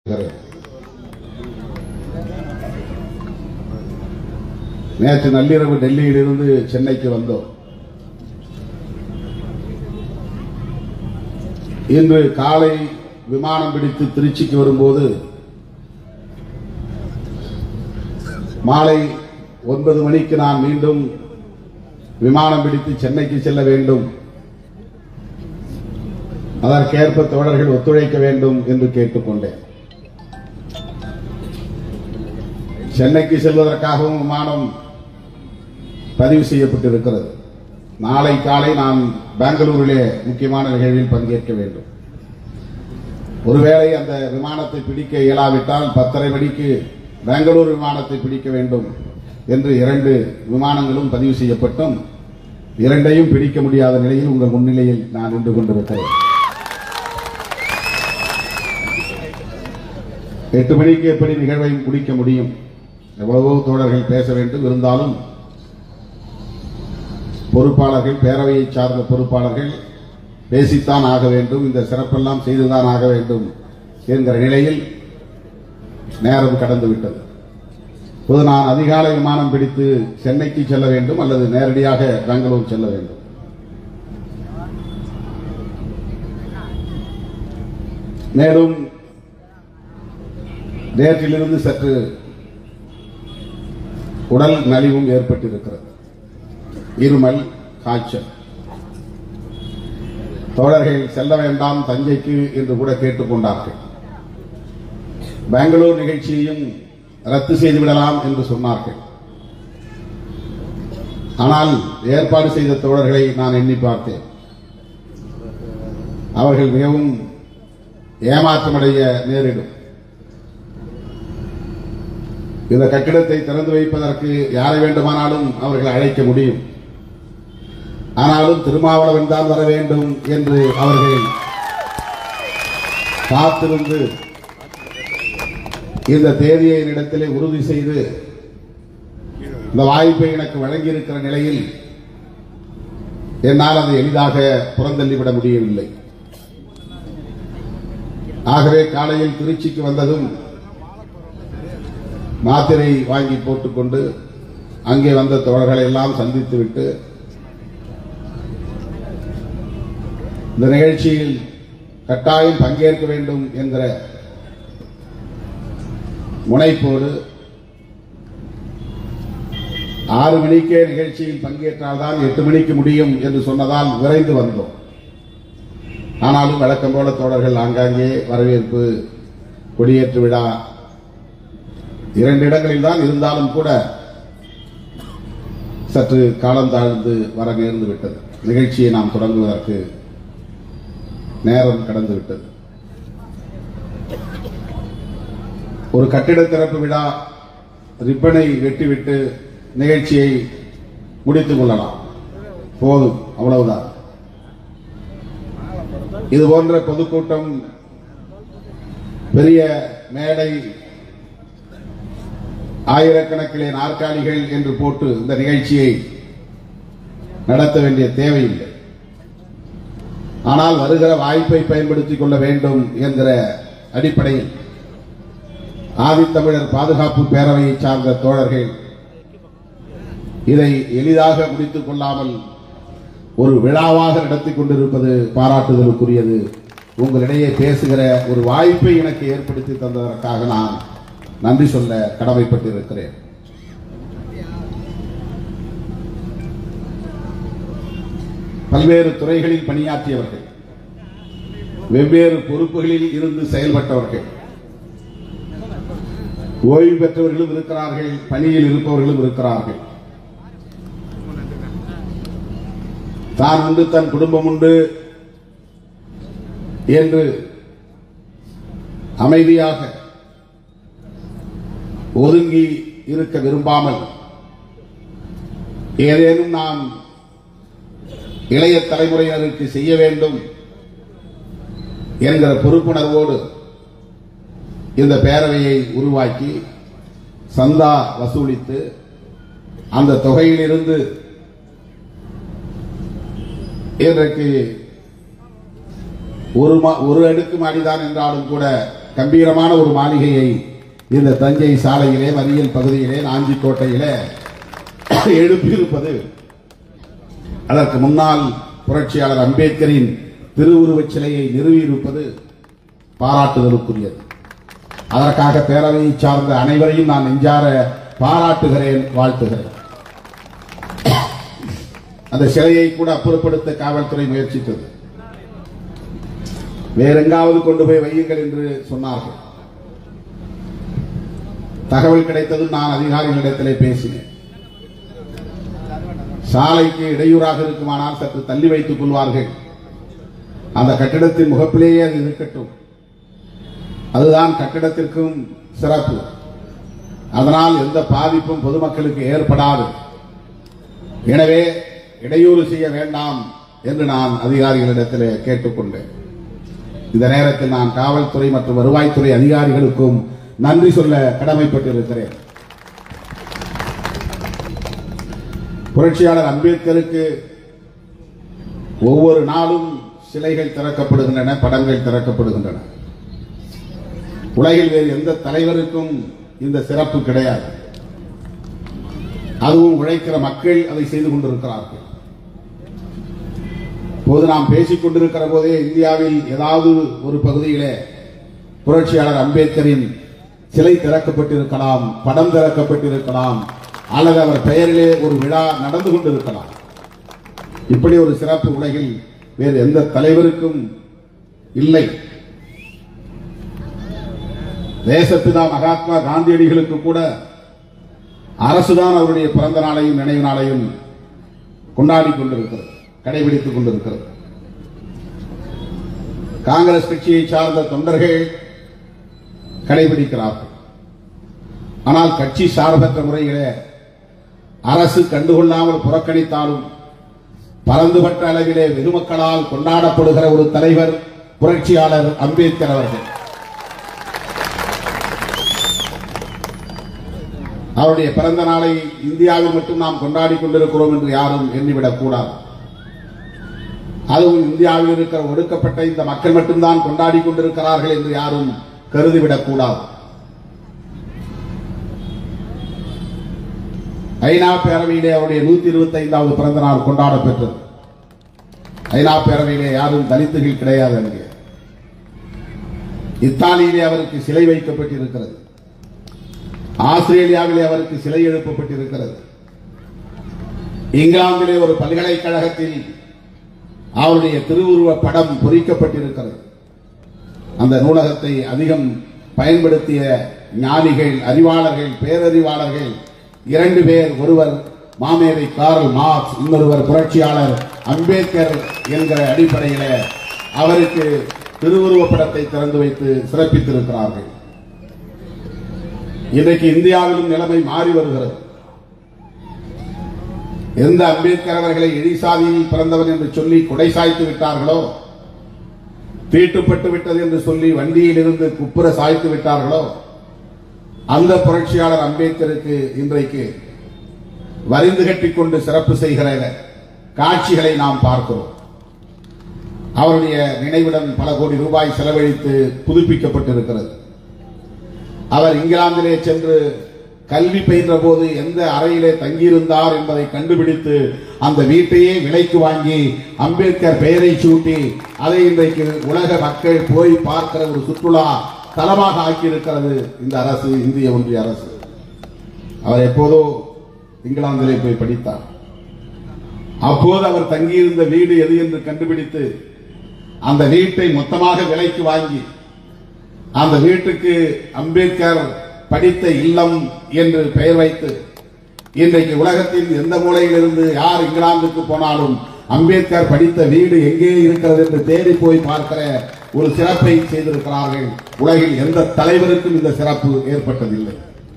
நேற்று நள்ளிரவு டெல்லியிலிருந்து சென்னைக்கு வந்தோம் இன்று காலை விமானம் பிடித்து திருச்சிக்கு வரும்போது மாலை ஒன்பது மணிக்கு நான் மீண்டும் விமானம் பிடித்து சென்னைக்கு செல்ல வேண்டும் அதற்கேற்ப தோழர்கள் ஒத்துழைக்க வேண்டும் என்று கேட்டுக்கொண்டேன் சென்னைக்கு செல்வதற்காகவும் விமானம் பதிவு செய்யப்பட்டிருக்கிறது நாளை காலை நான் பெங்களூரிலே முக்கியமான நிகழ்வில் பங்கேற்க வேண்டும் ஒருவேளை அந்த விமானத்தை பிடிக்க இயலாவிட்டால் பத்தரை மணிக்கு பெங்களூர் விமானத்தை பிடிக்க வேண்டும் என்று இரண்டு விமானங்களும் பதிவு செய்யப்பட்டும் இரண்டையும் பிடிக்க முடியாத நிலையில் உங்கள் முன்னிலையில் நான் நின்று கொண்டிருக்கிறேன் எட்டு மணிக்கு எப்படி நிகழ்வை முடிக்க முடியும் எவ்வளவோ தோழர்கள் பேச வேண்டும் இருந்தாலும் பொறுப்பாளர்கள் பேரவையை சார்ந்த பொறுப்பாளர்கள் பேசித்தான் ஆக வேண்டும் இந்த சிறப்பெல்லாம் செய்துதான் ஆக வேண்டும் என்கிற நிலையில் நேரம் கடந்து விட்டது இப்போது நான் அதிகாலை விமானம் பிடித்து சென்னைக்கு செல்ல வேண்டும் அல்லது நேரடியாக பெங்களூர் செல்ல வேண்டும் மேலும் நேற்றிலிருந்து சற்று உடல் நலிவும் ஏற்பட்டிருக்கிறது இருமல் காய்ச்சல் தோழர்கள் செல்ல வேண்டாம் தஞ்சைக்கு என்று கூட கேட்டுக்கொண்டார்கள் பெங்களூர் நிகழ்ச்சியையும் ரத்து செய்துவிடலாம் என்று சொன்னார்கள் ஆனால் ஏற்பாடு செய்த தோழர்களை நான் எண்ணி பார்த்தேன் அவர்கள் மிகவும் ஏமாற்றமடைய நேரிடும் இந்த கட்டிடத்தை திறந்து வைப்பதற்கு யாரை வேண்டுமானாலும் அவர்கள் அழைக்க முடியும் ஆனாலும் திருமாவளவன் தான் வர வேண்டும் என்று அவர்கள் காத்திருந்து இந்த தேதியை என்னிடத்திலே உறுதி செய்து இந்த வாய்ப்பை எனக்கு வழங்கியிருக்கிற நிலையில் என்னால் அதை எளிதாக புறந்தள்ளிவிட முடியவில்லை ஆகவே காலையில் திருச்சிக்கு வந்ததும் மாத்திரை வாங்கி போட்டுக்கொண்டு அங்கே வந்த தோழர்களை எல்லாம் சந்தித்துவிட்டு இந்த நிகழ்ச்சியில் கட்டாயம் பங்கேற்க வேண்டும் என்கிற முனைப்போடு ஆறு மணிக்கே நிகழ்ச்சியில் பங்கேற்றால்தான் எட்டு மணிக்கு முடியும் என்று சொன்னதால் விரைந்து வந்தோம் ஆனாலும் வழக்கம் போல தோழர்கள் ஆங்காங்கே வரவேற்பு கொடியேற்று விழா இரண்டு இடங்களில் தான் இருந்தாலும் கூட சற்று காலம் தாழ்ந்து வர நேர்ந்து விட்டது நிகழ்ச்சியை நாம் தொடங்குவதற்கு நேரம் கடந்து விட்டது ஒரு கட்டிட திறப்பு விழா ரிப்பனை வெட்டிவிட்டு நிகழ்ச்சியை முடித்துக் கொள்ளலாம் போதும் அவ்வளவுதான் இது போன்ற பொதுக்கூட்டம் பெரிய மேடை ஆயிரக்கணக்கிலே நாற்காலிகள் என்று போட்டு இந்த நிகழ்ச்சியை நடத்த வேண்டிய தேவையில்லை ஆனால் வருகிற வாய்ப்பை பயன்படுத்திக் கொள்ள வேண்டும் என்கிற அடிப்படையில் ஆதித்தமிழர் பாதுகாப்பு பேரவையை சார்ந்த தோழர்கள் இதை எளிதாக முடித்துக் கொள்ளாமல் ஒரு விழாவாக நடத்தி கொண்டிருப்பது பாராட்டுதலுக்குரியது உங்களிடையே பேசுகிற ஒரு வாய்ப்பை எனக்கு ஏற்படுத்தி தந்ததற்காக நான் நன்றி சொல்ல கடமைப்பட்டிருக்கிறேன் பல்வேறு துறைகளில் பணியாற்றியவர்கள் வெவ்வேறு பொறுப்புகளில் இருந்து செயல்பட்டவர்கள் ஓய்வு பெற்றவர்களும் இருக்கிறார்கள் பணியில் இருப்பவர்களும் இருக்கிறார்கள் தான் உண்டு தன் குடும்பம் உண்டு என்று அமைதியாக ஒதுங்கி இருக்க விரும்பாமல் ஏதேனும் நாம் இளைய தலைமுறையினருக்கு செய்ய வேண்டும் என்கிற பொறுப்புணர்வோடு இந்த பேரவையை உருவாக்கி சந்தா வசூலித்து அந்த தொகையிலிருந்து இன்றைக்கு ஒரு மா- ஒரு அடுக்கு மாடிதான் என்றாலும் கூட கம்பீரமான ஒரு மாளிகையை இந்த தஞ்சை சாலையிலே மறியல் பகுதியிலே நாஞ்சிக்கோட்டையிலே எழுப்பியிருப்பது அதற்கு முன்னால் புரட்சியாளர் அம்பேத்கரின் திருவுருவச் சிலையை நிறுவியிருப்பது பாராட்டுதலுக்குரியது அதற்காக பேரவையை சார்ந்த அனைவரையும் நான் நெஞ்சார பாராட்டுகிறேன் வாழ்த்துகிறேன் அந்த சிலையை கூட அப்புறப்படுத்த காவல்துறை முயற்சித்தது வேறெங்காவது கொண்டு போய் வையுங்கள் என்று சொன்னார்கள் தகவல் கிடைத்ததும் நான் அதிகாரிகளிடத்திலே பேசினேன் சாலைக்கு இடையூறாக இருக்குமானால் சற்று தள்ளி வைத்துக் கொள்வார்கள் அந்த கட்டிடத்தின் முகப்பிலேயே அது இருக்கட்டும் அதுதான் கட்டிடத்திற்கும் சிறப்பு அதனால் எந்த பாதிப்பும் பொதுமக்களுக்கு ஏற்படாது எனவே இடையூறு செய்ய வேண்டாம் என்று நான் அதிகாரிகளிடத்தில் கேட்டுக்கொண்டேன் இந்த நேரத்தில் நான் காவல்துறை மற்றும் வருவாய்த்துறை அதிகாரிகளுக்கும் நன்றி சொல்ல கடமைப்பட்டிருக்கிறேன் புரட்சியாளர் அம்பேத்கருக்கு ஒவ்வொரு நாளும் சிலைகள் திறக்கப்படுகின்றன படங்கள் திறக்கப்படுகின்றன உலகில் வேறு எந்த தலைவருக்கும் இந்த சிறப்பு கிடையாது அதுவும் உழைக்கிற மக்கள் அதை செய்து கொண்டிருக்கிறார்கள் போது நாம் பேசிக் கொண்டிருக்கிற போதே இந்தியாவில் ஏதாவது ஒரு பகுதியிலே புரட்சியாளர் அம்பேத்கரின் சிலை திறக்கப்பட்டிருக்கலாம் படம் திறக்கப்பட்டிருக்கலாம் அல்லது அவர் பெயரிலே ஒரு விழா நடந்து கொண்டிருக்கலாம் இப்படி ஒரு சிறப்பு உலகில் வேறு எந்த தலைவருக்கும் இல்லை தேசப்பிதா மகாத்மா காந்தியடிகளுக்கு கூட அரசுதான் அவருடைய பிறந்த நாளையும் நினைவு நாளையும் கொண்டாடி கொண்டிருக்கிறது கடைபிடித்துக் கொண்டிருக்கிறது காங்கிரஸ் கட்சியை சார்ந்த தொண்டர்கள் கடைபிடிக்கிறார்கள் ஆனால் கட்சி சார்பற்ற முறையிலே அரசு கண்டுகொள்ளாமல் புறக்கணித்தாலும் பரந்துபட்ட அளவிலே வெகுமக்களால் கொண்டாடப்படுகிற ஒரு தலைவர் புரட்சியாளர் அம்பேத்கர் அவர்கள் அவருடைய பிறந்த நாளை இந்தியாவில் மட்டும் நாம் கொண்டாடி கொண்டிருக்கிறோம் என்று யாரும் எண்ணிவிடக் கூடாது அதுவும் இந்தியாவில் இருக்கிற ஒடுக்கப்பட்ட இந்த மக்கள் மட்டும்தான் கொண்டாடி கொண்டிருக்கிறார்கள் என்று யாரும் கருதிவிடக் கூடாது ஐநா பேரவையிலே அவருடைய நூத்தி இருபத்தி ஐந்தாவது பிறந்த நாள் கொண்டாட பெற்றது ஐநா பேரவையிலே யாரும் தலித்துகள் கிடையாது அங்கே இத்தாலியிலே அவருக்கு சிலை வைக்கப்பட்டிருக்கிறது ஆஸ்திரேலியாவிலே அவருக்கு சிலை எழுப்பப்பட்டிருக்கிறது இங்கிலாந்திலே ஒரு பல்கலைக்கழகத்தில் அவருடைய திருவுருவ படம் பொறிக்கப்பட்டிருக்கிறது அந்த நூலகத்தை அதிகம் பயன்படுத்திய ஞானிகள் அறிவாளர்கள் பேரறிவாளர்கள் இரண்டு பேர் ஒருவர் மாமேதை கார்ல் மார்க்ஸ் இன்னொருவர் புரட்சியாளர் அம்பேத்கர் என்கிற அடிப்படையில அவருக்கு திருவுருவப் படத்தை திறந்து வைத்து சிறப்பித்திருக்கிறார்கள் இன்றைக்கு இந்தியாவிலும் நிலைமை மாறி வருகிறது எந்த அம்பேத்கர் அவர்களை எழிசாதியில் பிறந்தவன் என்று சொல்லி குடை சாய்த்து விட்டார்களோ தீட்டுப்பட்டு விட்டது என்று சொல்லி வண்டியில் இருந்து குப்புற சாய்த்து விட்டார்களோ அந்த புரட்சியாளர் அம்பேத்கருக்கு இன்றைக்கு வரிந்து கட்டிக்கொண்டு சிறப்பு செய்கிற காட்சிகளை நாம் பார்க்கிறோம் அவருடைய நினைவிடம் பல கோடி ரூபாய் செலவழித்து புதுப்பிக்கப்பட்டிருக்கிறது அவர் இங்கிலாந்திலே சென்று கல்வி பயின்ற போது எந்த அறையிலே தங்கியிருந்தார் என்பதை கண்டுபிடித்து அந்த வீட்டையே விலைக்கு வாங்கி அம்பேத்கர் பெயரை சூட்டி அதை இன்றைக்கு உலக மக்கள் போய் பார்க்கிற ஒரு சுற்றுலா தலமாக ஆக்கியிருக்கிறது இந்த அரசு இந்திய ஒன்றிய அரசு அவர் எப்போதோ இங்கிலாந்திலே போய் படித்தார் அப்போது அவர் தங்கியிருந்த வீடு எது என்று கண்டுபிடித்து அந்த வீட்டை மொத்தமாக விலைக்கு வாங்கி அந்த வீட்டுக்கு அம்பேத்கர் படித்த இல்லம் என்று பெயர் வைத்து இன்றைக்கு உலகத்தின் எந்த மூலையிலிருந்து யார் இங்கிலாந்துக்கு போனாலும் அம்பேத்கர் படித்த வீடு எங்கே இருக்கிறது என்று தேடி போய் பார்க்கிற ஒரு சிறப்பை செய்திருக்கிறார்கள் உலகில் எந்த தலைவருக்கும் இந்த சிறப்பு ஏற்பட்டதில்லை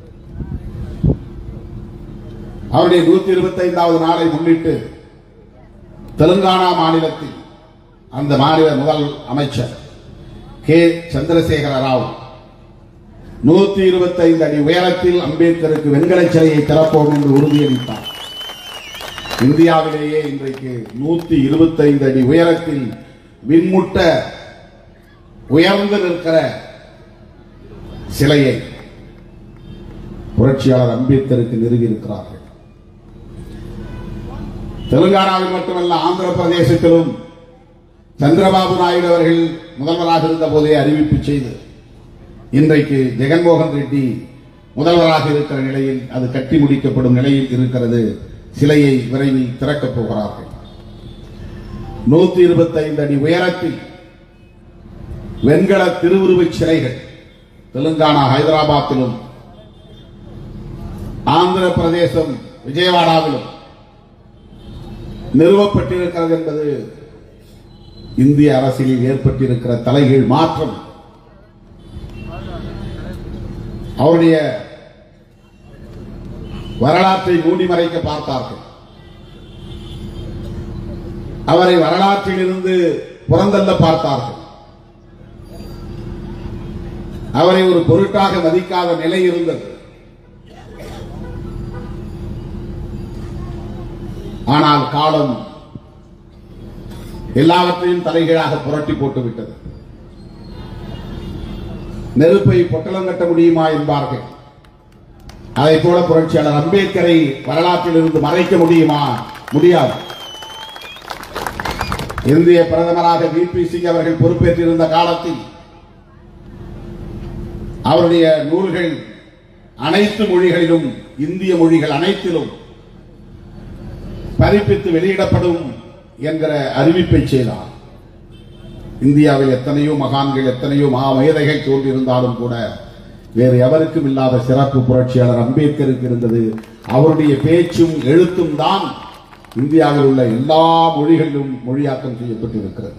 அவருடைய நூத்தி இருபத்தி ஐந்தாவது நாளை முன்னிட்டு தெலுங்கானா மாநிலத்தில் அந்த மாநில முதல் அமைச்சர் கே சந்திரசேகர ராவ் நூத்தி இருபத்தி ஐந்து அடி உயரத்தில் அம்பேத்கருக்கு வெண்கல சிலையை திறப்போம் என்று உறுதியளித்தார் இந்தியாவிலேயே இன்றைக்கு நூத்தி இருபத்தி ஐந்து அடி உயரத்தில் விண்முட்ட உயர்ந்து நிற்கிற சிலையை புரட்சியாளர் அம்பேத்கருக்கு நிறுவியிருக்கிறார்கள் தெலுங்கானாவில் மட்டுமல்ல ஆந்திர பிரதேசத்திலும் சந்திரபாபு நாயுடு அவர்கள் முதல்வராக இருந்த போதே அறிவிப்பு செய்து இன்றைக்கு ஜெகன்மோகன் ரெட்டி முதல்வராக இருக்கிற நிலையில் அது கட்டி முடிக்கப்படும் நிலையில் இருக்கிறது சிலையை விரைவில் திறக்கப் போகிறார்கள் நூத்தி இருபத்தைந்து அடி உயரத்தில் வெண்கல திருவுருவச் சிலைகள் தெலுங்கானா ஹைதராபாத்திலும் ஆந்திர பிரதேசம் விஜயவாடாவிலும் நிறுவப்பட்டிருக்கிறது என்பது இந்திய அரசியலில் ஏற்பட்டிருக்கிற தலைகீழ் மாற்றம் அவருடைய வரலாற்றை மூடி மறைக்க பார்த்தார்கள் அவரை வரலாற்றில் இருந்து புறந்தள்ள பார்த்தார்கள் அவரை ஒரு பொருட்டாக மதிக்காத நிலை இருந்தது ஆனால் காலம் எல்லாவற்றையும் தலைகீழாக புரட்டி போட்டு விட்டது நெருப்பை பொட்டலம் கட்ட முடியுமா என்பார்கள் அதை போல புரட்சியாளர் அம்பேத்கரை வரலாற்றில் இருந்து மறைக்க முடியுமா முடியாது இந்திய பிரதமராக விபி சிங் அவர்கள் பொறுப்பேற்றிருந்த காலத்தில் அவருடைய நூல்கள் அனைத்து மொழிகளிலும் இந்திய மொழிகள் அனைத்திலும் பதிப்பித்து வெளியிடப்படும் என்கிற அறிவிப்பை செய்தார் இந்தியாவில் எத்தனையோ மகான்கள் எத்தனையோ மகா மேதைகள் தோன்றியிருந்தாலும் கூட வேறு எவருக்கும் இல்லாத சிறப்பு புரட்சியாளர் அம்பேத்கருக்கு இருந்தது அவருடைய பேச்சும் எழுத்தும் தான் இந்தியாவில் உள்ள எல்லா மொழிகளிலும் மொழியாக்கம் செய்யப்பட்டிருக்கிறது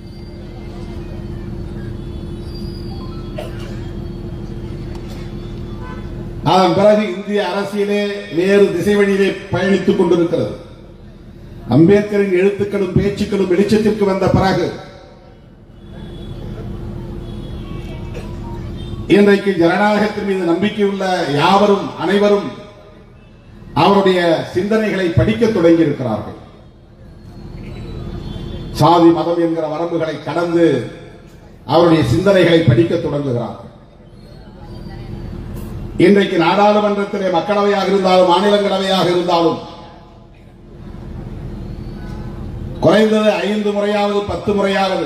அதன் பிறகு இந்திய அரசியலே வேறு திசை வழியிலே பயணித்துக் கொண்டிருக்கிறது அம்பேத்கரின் எழுத்துக்களும் பேச்சுக்களும் வெளிச்சத்திற்கு வந்த பிறகு இன்றைக்கு ஜனநாயகத்தின் மீது நம்பிக்கையுள்ள யாவரும் அனைவரும் அவருடைய சிந்தனைகளை படிக்க தொடங்கி இருக்கிறார்கள் சாதி மதம் என்கிற வரம்புகளை கடந்து அவருடைய சிந்தனைகளை படிக்க தொடங்குகிறார்கள் இன்றைக்கு நாடாளுமன்றத்திலே மக்களவையாக இருந்தாலும் மாநிலங்களவையாக இருந்தாலும் குறைந்தது ஐந்து முறையாவது பத்து முறையாவது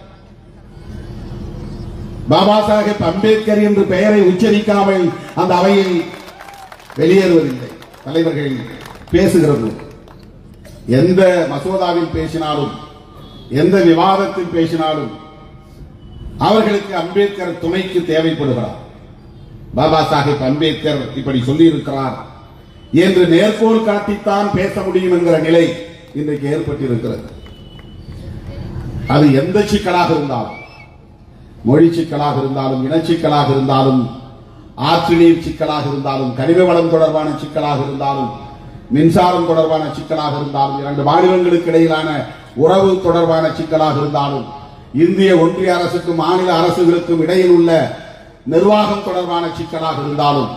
பாபா சாஹேப் அம்பேத்கர் என்று பெயரை உச்சரிக்காமல் அந்த அவையில் வெளியேறுவதில்லை தலைவர்கள் பேசுகிறது எந்த மசோதாவில் பேசினாலும் எந்த விவாதத்தில் பேசினாலும் அவர்களுக்கு அம்பேத்கர் துணைக்கு தேவைப்படுகிறார் பாபா சாஹேப் அம்பேத்கர் இப்படி சொல்லி இருக்கிறார் என்று நேர்கோள் காட்டித்தான் பேச முடியும் என்கிற நிலை இன்றைக்கு ஏற்பட்டிருக்கிறது அது எந்த சிக்கலாக இருந்தாலும் மொழி சிக்கலாக இருந்தாலும் இனச்சிக்கலாக இருந்தாலும் ஆற்று நீர் சிக்கலாக இருந்தாலும் கனிம வளம் தொடர்பான சிக்கலாக இருந்தாலும் மின்சாரம் தொடர்பான சிக்கலாக இருந்தாலும் இரண்டு மாநிலங்களுக்கு இடையிலான உறவு தொடர்பான சிக்கலாக இருந்தாலும் இந்திய ஒன்றிய அரசுக்கும் மாநில அரசுகளுக்கும் இடையில் உள்ள நிர்வாகம் தொடர்பான சிக்கலாக இருந்தாலும்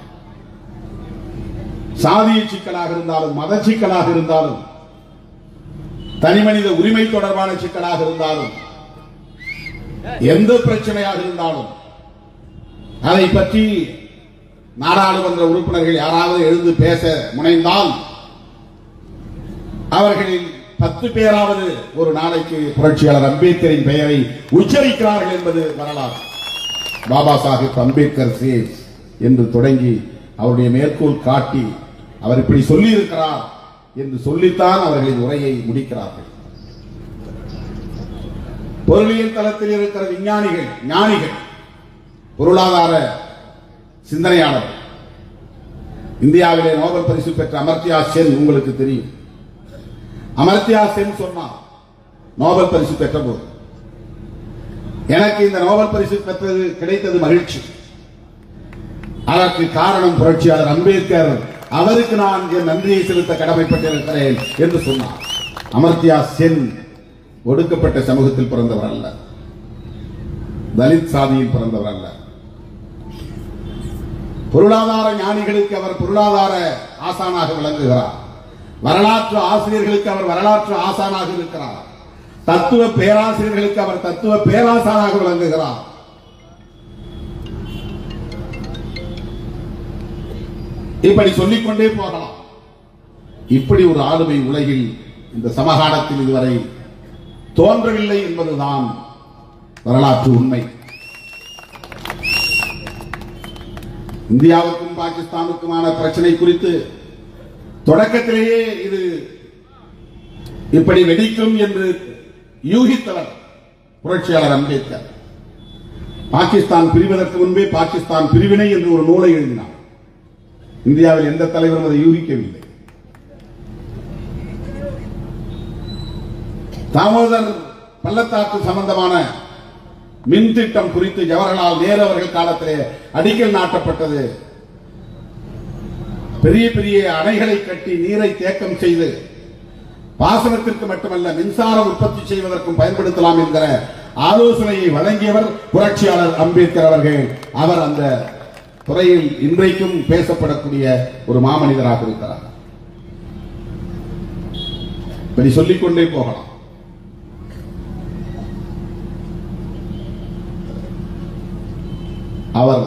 சாதிய சிக்கலாக இருந்தாலும் மத சிக்கலாக இருந்தாலும் தனிமனித உரிமை தொடர்பான சிக்கலாக இருந்தாலும் எந்த பிரச்சனையாக இருந்தாலும் அதை பற்றி நாடாளுமன்ற உறுப்பினர்கள் யாராவது எழுந்து பேச முனைந்தால் அவர்களில் பத்து பேராவது ஒரு நாளைக்கு புரட்சியாளர் அம்பேத்கரின் பெயரை உச்சரிக்கிறார்கள் என்பது வரலாறு பாபா சாஹிப் அம்பேத்கர் சேஸ் என்று தொடங்கி அவருடைய மேற்கோள் காட்டி அவர் இப்படி சொல்லி இருக்கிறார் என்று சொல்லித்தான் அவர்களின் உரையை முடிக்கிறார்கள் பொருளியல் தளத்தில் இருக்கிற விஞ்ஞானிகள் ஞானிகள் பொருளாதார சிந்தனையாளர் இந்தியாவிலே நோபல் பரிசு பெற்ற அமர்த்தியா சென் உங்களுக்கு தெரியும் அமர்த்தியா சென் சொன்னார் நோபல் பரிசு பெற்ற போது எனக்கு இந்த நோபல் பரிசு பெற்றது கிடைத்தது மகிழ்ச்சி அதற்கு காரணம் புரட்சியாளர் அம்பேத்கர் அவருக்கு நான் என் நன்றியை செலுத்த கடமைப்பட்டிருக்கிறேன் என்று சொன்னார் அமர்த்தியா சென் ஒடுக்கப்பட்ட சமூகத்தில் பிறந்தவர் அல்ல தலித் சாதியில் பிறந்தவர் அல்ல பொருளாதார ஞானிகளுக்கு அவர் பொருளாதார ஆசானாக விளங்குகிறார் வரலாற்று ஆசிரியர்களுக்கு அவர் வரலாற்று ஆசானாக இருக்கிறார் தத்துவ பேராசிரியர்களுக்கு அவர் தத்துவ பேராசானாக விளங்குகிறார் இப்படி சொல்லிக்கொண்டே போகலாம் இப்படி ஒரு ஆளுமை உலகில் இந்த சமகாலத்தில் இதுவரை தோன்றவில்லை என்பதுதான் வரலாற்று உண்மை இந்தியாவுக்கும் பாகிஸ்தானுக்குமான பிரச்சனை குறித்து தொடக்கத்திலேயே இது இப்படி வெடிக்கும் என்று யூகித்தவர் புரட்சியாளர் அம்பேத்கர் பாகிஸ்தான் பிரிவதற்கு முன்பே பாகிஸ்தான் பிரிவினை என்று ஒரு நூலை எழுதினார் இந்தியாவில் எந்த தலைவரும் அதை யூகிக்கவில்லை தாமோதர் பள்ளத்தாக்கு சம்பந்தமான மின் திட்டம் குறித்து ஜவஹர்லால் நேரு அவர்கள் காலத்திலே அடிக்கல் நாட்டப்பட்டது பெரிய பெரிய அணைகளை கட்டி நீரை தேக்கம் செய்து பாசனத்திற்கு மட்டுமல்ல மின்சாரம் உற்பத்தி செய்வதற்கும் பயன்படுத்தலாம் என்கிற ஆலோசனையை வழங்கியவர் புரட்சியாளர் அம்பேத்கர் அவர்கள் அவர் அந்த துறையில் இன்றைக்கும் பேசப்படக்கூடிய ஒரு மாமனிதராக இருக்கிறார் இப்படி சொல்லிக்கொண்டே போகலாம் அவர்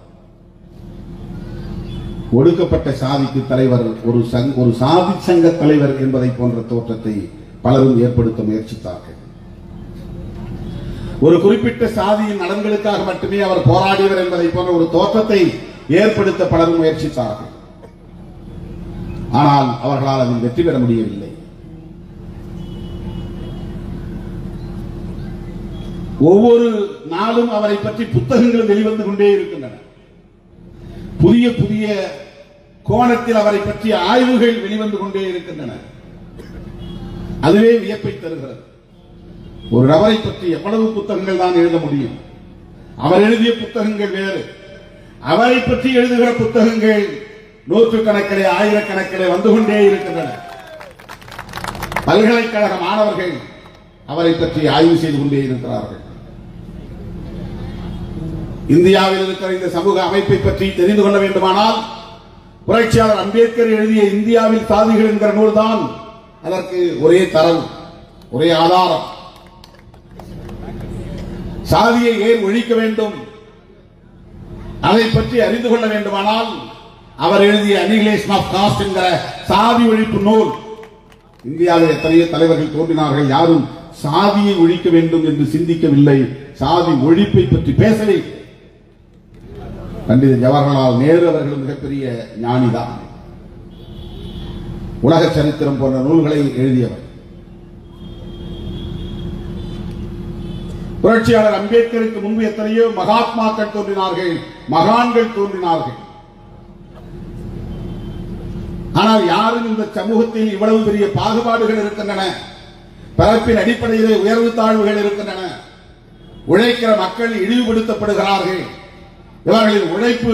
ஒடுக்கப்பட்ட சாதிக்கு தலைவர் ஒரு சங் ஒரு சாதி சங்க தலைவர் என்பதை போன்ற தோற்றத்தை பலரும் ஏற்படுத்த முயற்சித்தார்கள் ஒரு குறிப்பிட்ட சாதியின் நலன்களுக்காக மட்டுமே அவர் போராடியவர் என்பதை போன்ற ஒரு தோற்றத்தை ஏற்படுத்த பலரும் முயற்சித்தார்கள் ஆனால் அவர்களால் அதில் வெற்றி பெற முடியவில்லை ஒவ்வொரு நாளும் அவரை பற்றி புத்தகங்கள் வெளிவந்து கொண்டே இருக்கின்றன புதிய புதிய கோணத்தில் அவரை பற்றிய ஆய்வுகள் வெளிவந்து கொண்டே இருக்கின்றன அதுவே வியப்பை தருகிறது ஒரு நபரை பற்றி எவ்வளவு புத்தகங்கள் தான் எழுத முடியும் அவர் எழுதிய புத்தகங்கள் வேறு அவரை பற்றி எழுதுகிற புத்தகங்கள் நூற்றுக்கணக்கிலே ஆயிரக்கணக்கிலே வந்து கொண்டே இருக்கின்றன பல்கலைக்கழக மாணவர்கள் அவரை பற்றி ஆய்வு செய்து கொண்டே இருக்கிறார்கள் இந்தியாவில் இருக்கிற இந்த சமூக அமைப்பை பற்றி தெரிந்து கொள்ள வேண்டுமானால் புரட்சியாளர் அம்பேத்கர் எழுதிய இந்தியாவில் சாதிகள் என்கிற நூல்தான் அதற்கு ஒரே தரம் ஒரே ஆதாரம் சாதியை ஏன் ஒழிக்க வேண்டும் அதை பற்றி அறிந்து கொள்ள வேண்டுமானால் அவர் எழுதிய அனிகிலேஷன் ஆஃப் காஸ்ட் என்கிற சாதி ஒழிப்பு நூல் இந்தியாவில் எத்தனையோ தலைவர்கள் தோன்றினார்கள் யாரும் சாதியை ஒழிக்க வேண்டும் என்று சிந்திக்கவில்லை சாதி ஒழிப்பை பற்றி பேசவே பண்டித ஜவஹர்லால் நேரு அவர்கள் மிகப்பெரிய ஞானிதான் உலக சரித்திரம் போன்ற நூல்களை எழுதியவர் புரட்சியாளர் அம்பேத்கருக்கு முன்பு எத்தனையோ மகாத்மாக்கள் தோன்றினார்கள் மகான்கள் தோன்றினார்கள் ஆனால் யாரும் இந்த சமூகத்தில் இவ்வளவு பெரிய பாகுபாடுகள் இருக்கின்றன பிறப்பின் அடிப்படையிலே உயர்வு தாழ்வுகள் இருக்கின்றன உழைக்கிற மக்கள் இழிவுபடுத்தப்படுகிறார்கள் இவர்களின் உழைப்பு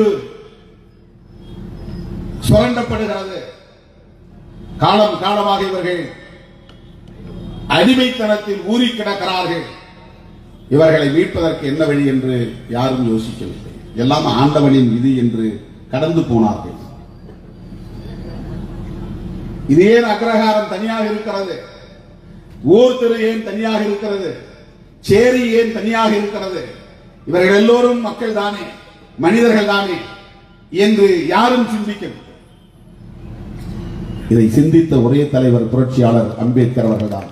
சுரண்டப்படுகிறது காலம் காலமாக இவர்கள் அடிமைத்தனத்தில் ஊறி கிடக்கிறார்கள் இவர்களை மீட்பதற்கு என்ன வழி என்று யாரும் யோசிக்கவில்லை எல்லாம் ஆண்டவனின் விதி என்று கடந்து போனார்கள் இது ஏன் அக்ரஹாரம் தனியாக இருக்கிறது ஊர் தெரு ஏன் தனியாக இருக்கிறது சேரி ஏன் தனியாக இருக்கிறது இவர்கள் எல்லோரும் மக்கள் தானே மனிதர்கள் தானே என்று யாரும் சிந்திக்கவில்லை இதை சிந்தித்த ஒரே தலைவர் புரட்சியாளர் அம்பேத்கர் அவர்கள்தான்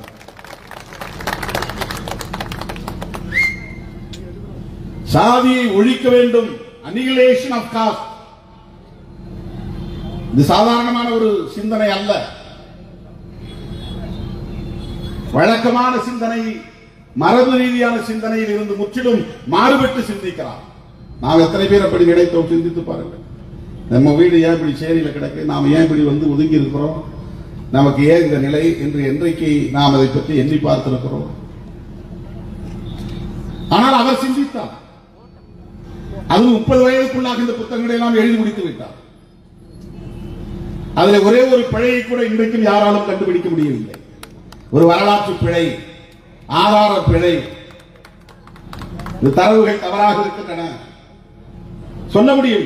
சாதியை ஒழிக்க வேண்டும் அனிகிலேஷன் ஆஃப் காஸ்ட் இது சாதாரணமான ஒரு சிந்தனை அல்ல வழக்கமான சிந்தனை மரபு ரீதியான சிந்தனையில் இருந்து முற்றிலும் மாறுபட்டு சிந்திக்கிறார் நாம் எத்தனை பேர் அப்படி நினைத்தோம் சிந்தித்து பாருங்கள் நம்ம வீடு ஏன் இப்படி சேரியில கிடக்கு நாம் ஏன் இப்படி வந்து ஒதுங்கி இருக்கிறோம் நமக்கு ஏன் இந்த நிலை என்று என்றைக்கு நாம் அதை பற்றி எண்ணி பார்த்திருக்கிறோம் ஆனால் அவர் சிந்தித்தார் அது முப்பது வயதுக்குள்ளாக இந்த புத்தகங்களை எல்லாம் எழுதி முடித்து விட்டார் அதுல ஒரே ஒரு பிழையை கூட இன்றைக்கும் யாராலும் கண்டுபிடிக்க முடியவில்லை ஒரு வரலாற்று பிழை ஆதார பிழை இந்த தரவுகள் தவறாக இருக்கின்றன சொல்ல முடியும்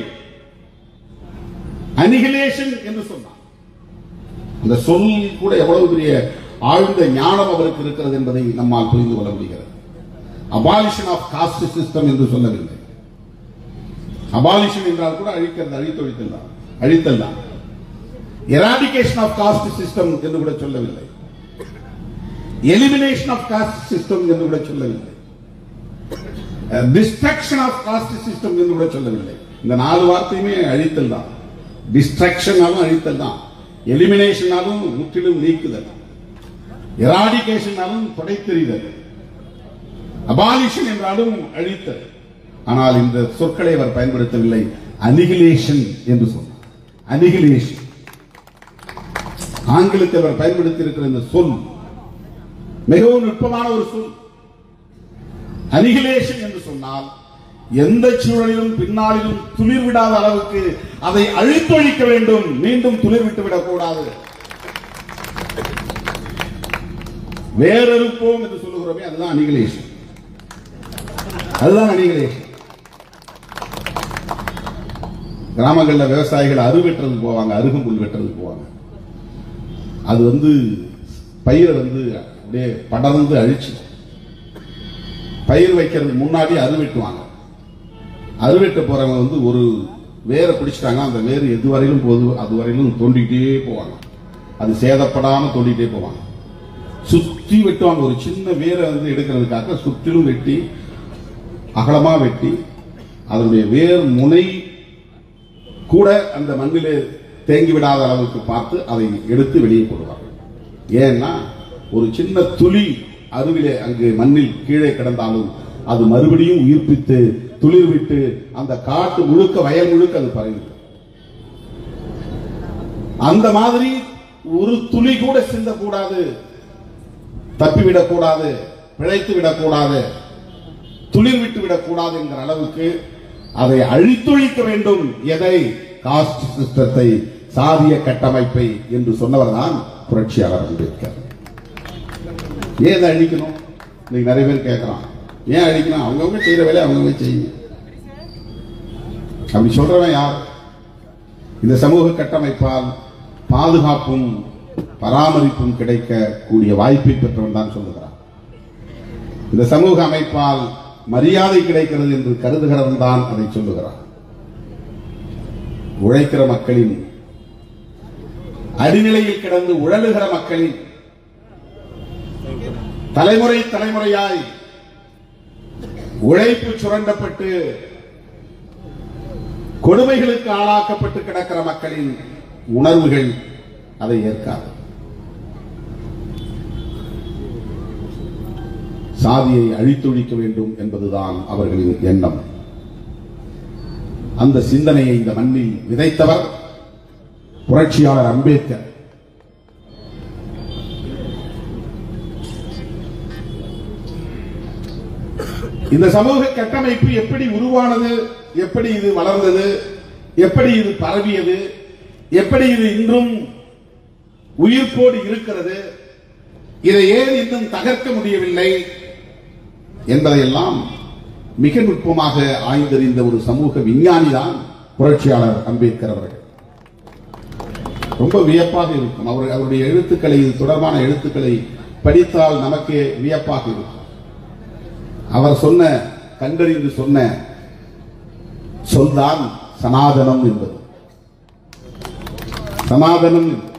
அனிகிலேஷன் என்று சொன்னார் அந்த சொல் கூட எவ்வளவு பெரிய ஆழ்ந்த ஞானம் அவருக்கு இருக்கிறது என்பதை நம்மால் புரிந்து கொள்ள முடிகிறது அபாலிஷன் ஆஃப் காஸ்ட் சிஸ்டம் என்று சொல்லவில்லை அபாலிஷன் என்றால் கூட அழிக்கிறது அழித்தொழித்தல் தான் அழித்தல் தான் எராடிகேஷன் ஆஃப் காஸ்ட் சிஸ்டம் என்று கூட சொல்லவில்லை எலிமினேஷன் ஆஃப் காஸ்ட் சிஸ்டம் என்று கூட சொல்லவில்லை டிஸ்ட்ரக்ஷன் ஆஃப் காஸ்ட் சிஸ்டம் என்று கூட சொல்லவில்லை இந்த நாலு வார்த்தையுமே அழித்தல் தான் டிஸ்ட்ரக்ஷனாலும் அழித்தல் தான் எலிமினேஷனாலும் முற்றிலும் நீக்குதல் எராடிகேஷனாலும் தொடைத்தெறிதல் அபாலிஷன் என்றாலும் அழித்தல் ஆனால் இந்த சொற்களை அவர் பயன்படுத்தவில்லை அனிகிலேஷன் என்று சொன்னார் அனிகிலேஷன் ஆங்கிலத்தில் அவர் பயன்படுத்தி இருக்கிற இந்த சொல் மிகவும் நுட்பமான ஒரு சொல் அனிகிலேஷன் என்று சொன்னால் எந்த சூழலிலும் பின்னாளிலும் துளிர் விடாத அளவுக்கு அதை அழித்தொழிக்க வேண்டும் மீண்டும் துளிர் விட்டு விடக்கூடாது வேறறுப்போம் என்று சொல்லுகிறோமே அதுதான் அனிகிலேஷன் அதுதான் அனிகிலேஷன் கிராமங்கள்ல விவசாயிகள் அரு வெட்டுறதுக்கு போவாங்க அருகம்புல் வெட்டுறதுக்கு போவாங்க அது வந்து பயிரை வந்து அப்படியே படர்ந்து அழிச்சு பயிர் வைக்கிறதுக்கு முன்னாடி அறுவெட்டுவாங்க அறுவெட்ட போறவங்க வந்து ஒரு வேரை பிடிச்சிட்டாங்க அந்த வேர் எது வரையிலும் போகுது அது வரையிலும் தோண்டிக்கிட்டே போவாங்க அது சேதப்படாம தோண்டிக்கிட்டே போவாங்க சுத்தி வெட்டுவாங்க ஒரு சின்ன வேரை வந்து எடுக்கிறதுக்காக சுற்றிலும் வெட்டி அகலமா வெட்டி அதனுடைய வேர் முனை கூட அந்த மண்ணிலே தேங்கி விடாத அளவுக்கு பார்த்து அதை எடுத்து வெளியே போடுவார்கள் ஏன்னா ஒரு சின்ன துளி அருவிலே அங்கு மண்ணில் கீழே கிடந்தாலும் அது மறுபடியும் உயிர்ப்பித்து துளிர் விட்டு அந்த காட்டு முழுக்க வயல் முழுக்க அது பரவி அந்த மாதிரி ஒரு துளி கூட சிந்தக்கூடாது தப்பிவிடக்கூடாது பிழைத்து விடக்கூடாது துளிர் விட்டு விடக்கூடாது என்கிற அளவுக்கு அதை அழித்தொழிக்க வேண்டும் எதை காஸ்ட் சிஸ்டத்தை சாதிய கட்டமைப்பை என்று சொன்னவர் தான் புரட்சியாளர் அம்பேத்கர் ஏன் இதை அழிக்கணும் இன்னைக்கு நிறைய பேர் கேட்கறான் ஏன் அழிக்கணும் அவங்கவுங்க செய்யற வேலையை அவங்கவுங்க செய்யுங்க அப்படி சொல்றவன் யார் இந்த சமூக கட்டமைப்பால் பாதுகாப்பும் பராமரிப்பும் கிடைக்கக்கூடிய வாய்ப்பை பெற்றவன் தான் சொல்லுகிறான் இந்த சமூக அமைப்பால் மரியாதை கிடைக்கிறது என்று கருதுகிறவன் தான் அதை சொல்லுகிறான் உழைக்கிற மக்களின் அடிநிலையில் கிடந்து உழலுகிற மக்களின் தலைமுறை தலைமுறையாய் உழைப்பு சுரண்டப்பட்டு கொடுமைகளுக்கு ஆளாக்கப்பட்டு கிடக்கிற மக்களின் உணர்வுகள் அதை ஏற்காது சாதியை அழித்தொழிக்க வேண்டும் என்பதுதான் அவர்களின் எண்ணம் அந்த சிந்தனையை இந்த மண்ணில் விதைத்தவர் புரட்சியாளர் அம்பேத்கர் இந்த சமூக கட்டமைப்பு எப்படி உருவானது எப்படி இது வளர்ந்தது எப்படி இது பரவியது எப்படி இது இன்றும் உயிர்ப்போடு இருக்கிறது இதை ஏன் இன்னும் தகர்க்க முடியவில்லை என்பதையெல்லாம் மிக நுட்பமாக ஆய்ந்தறிந்த ஒரு சமூக விஞ்ஞானி தான் புரட்சியாளர் அம்பேத்கர் அவர்கள் ரொம்ப வியப்பாக இருக்கும் அவர் அவருடைய எழுத்துக்களை இது தொடர்பான எழுத்துக்களை படித்தால் நமக்கே வியப்பாக இருக்கும் அவர் சொன்ன கண்டறிந்து சொன்ன சொல்தான் சனாதனம் என்பது சனாதனம் என்பது.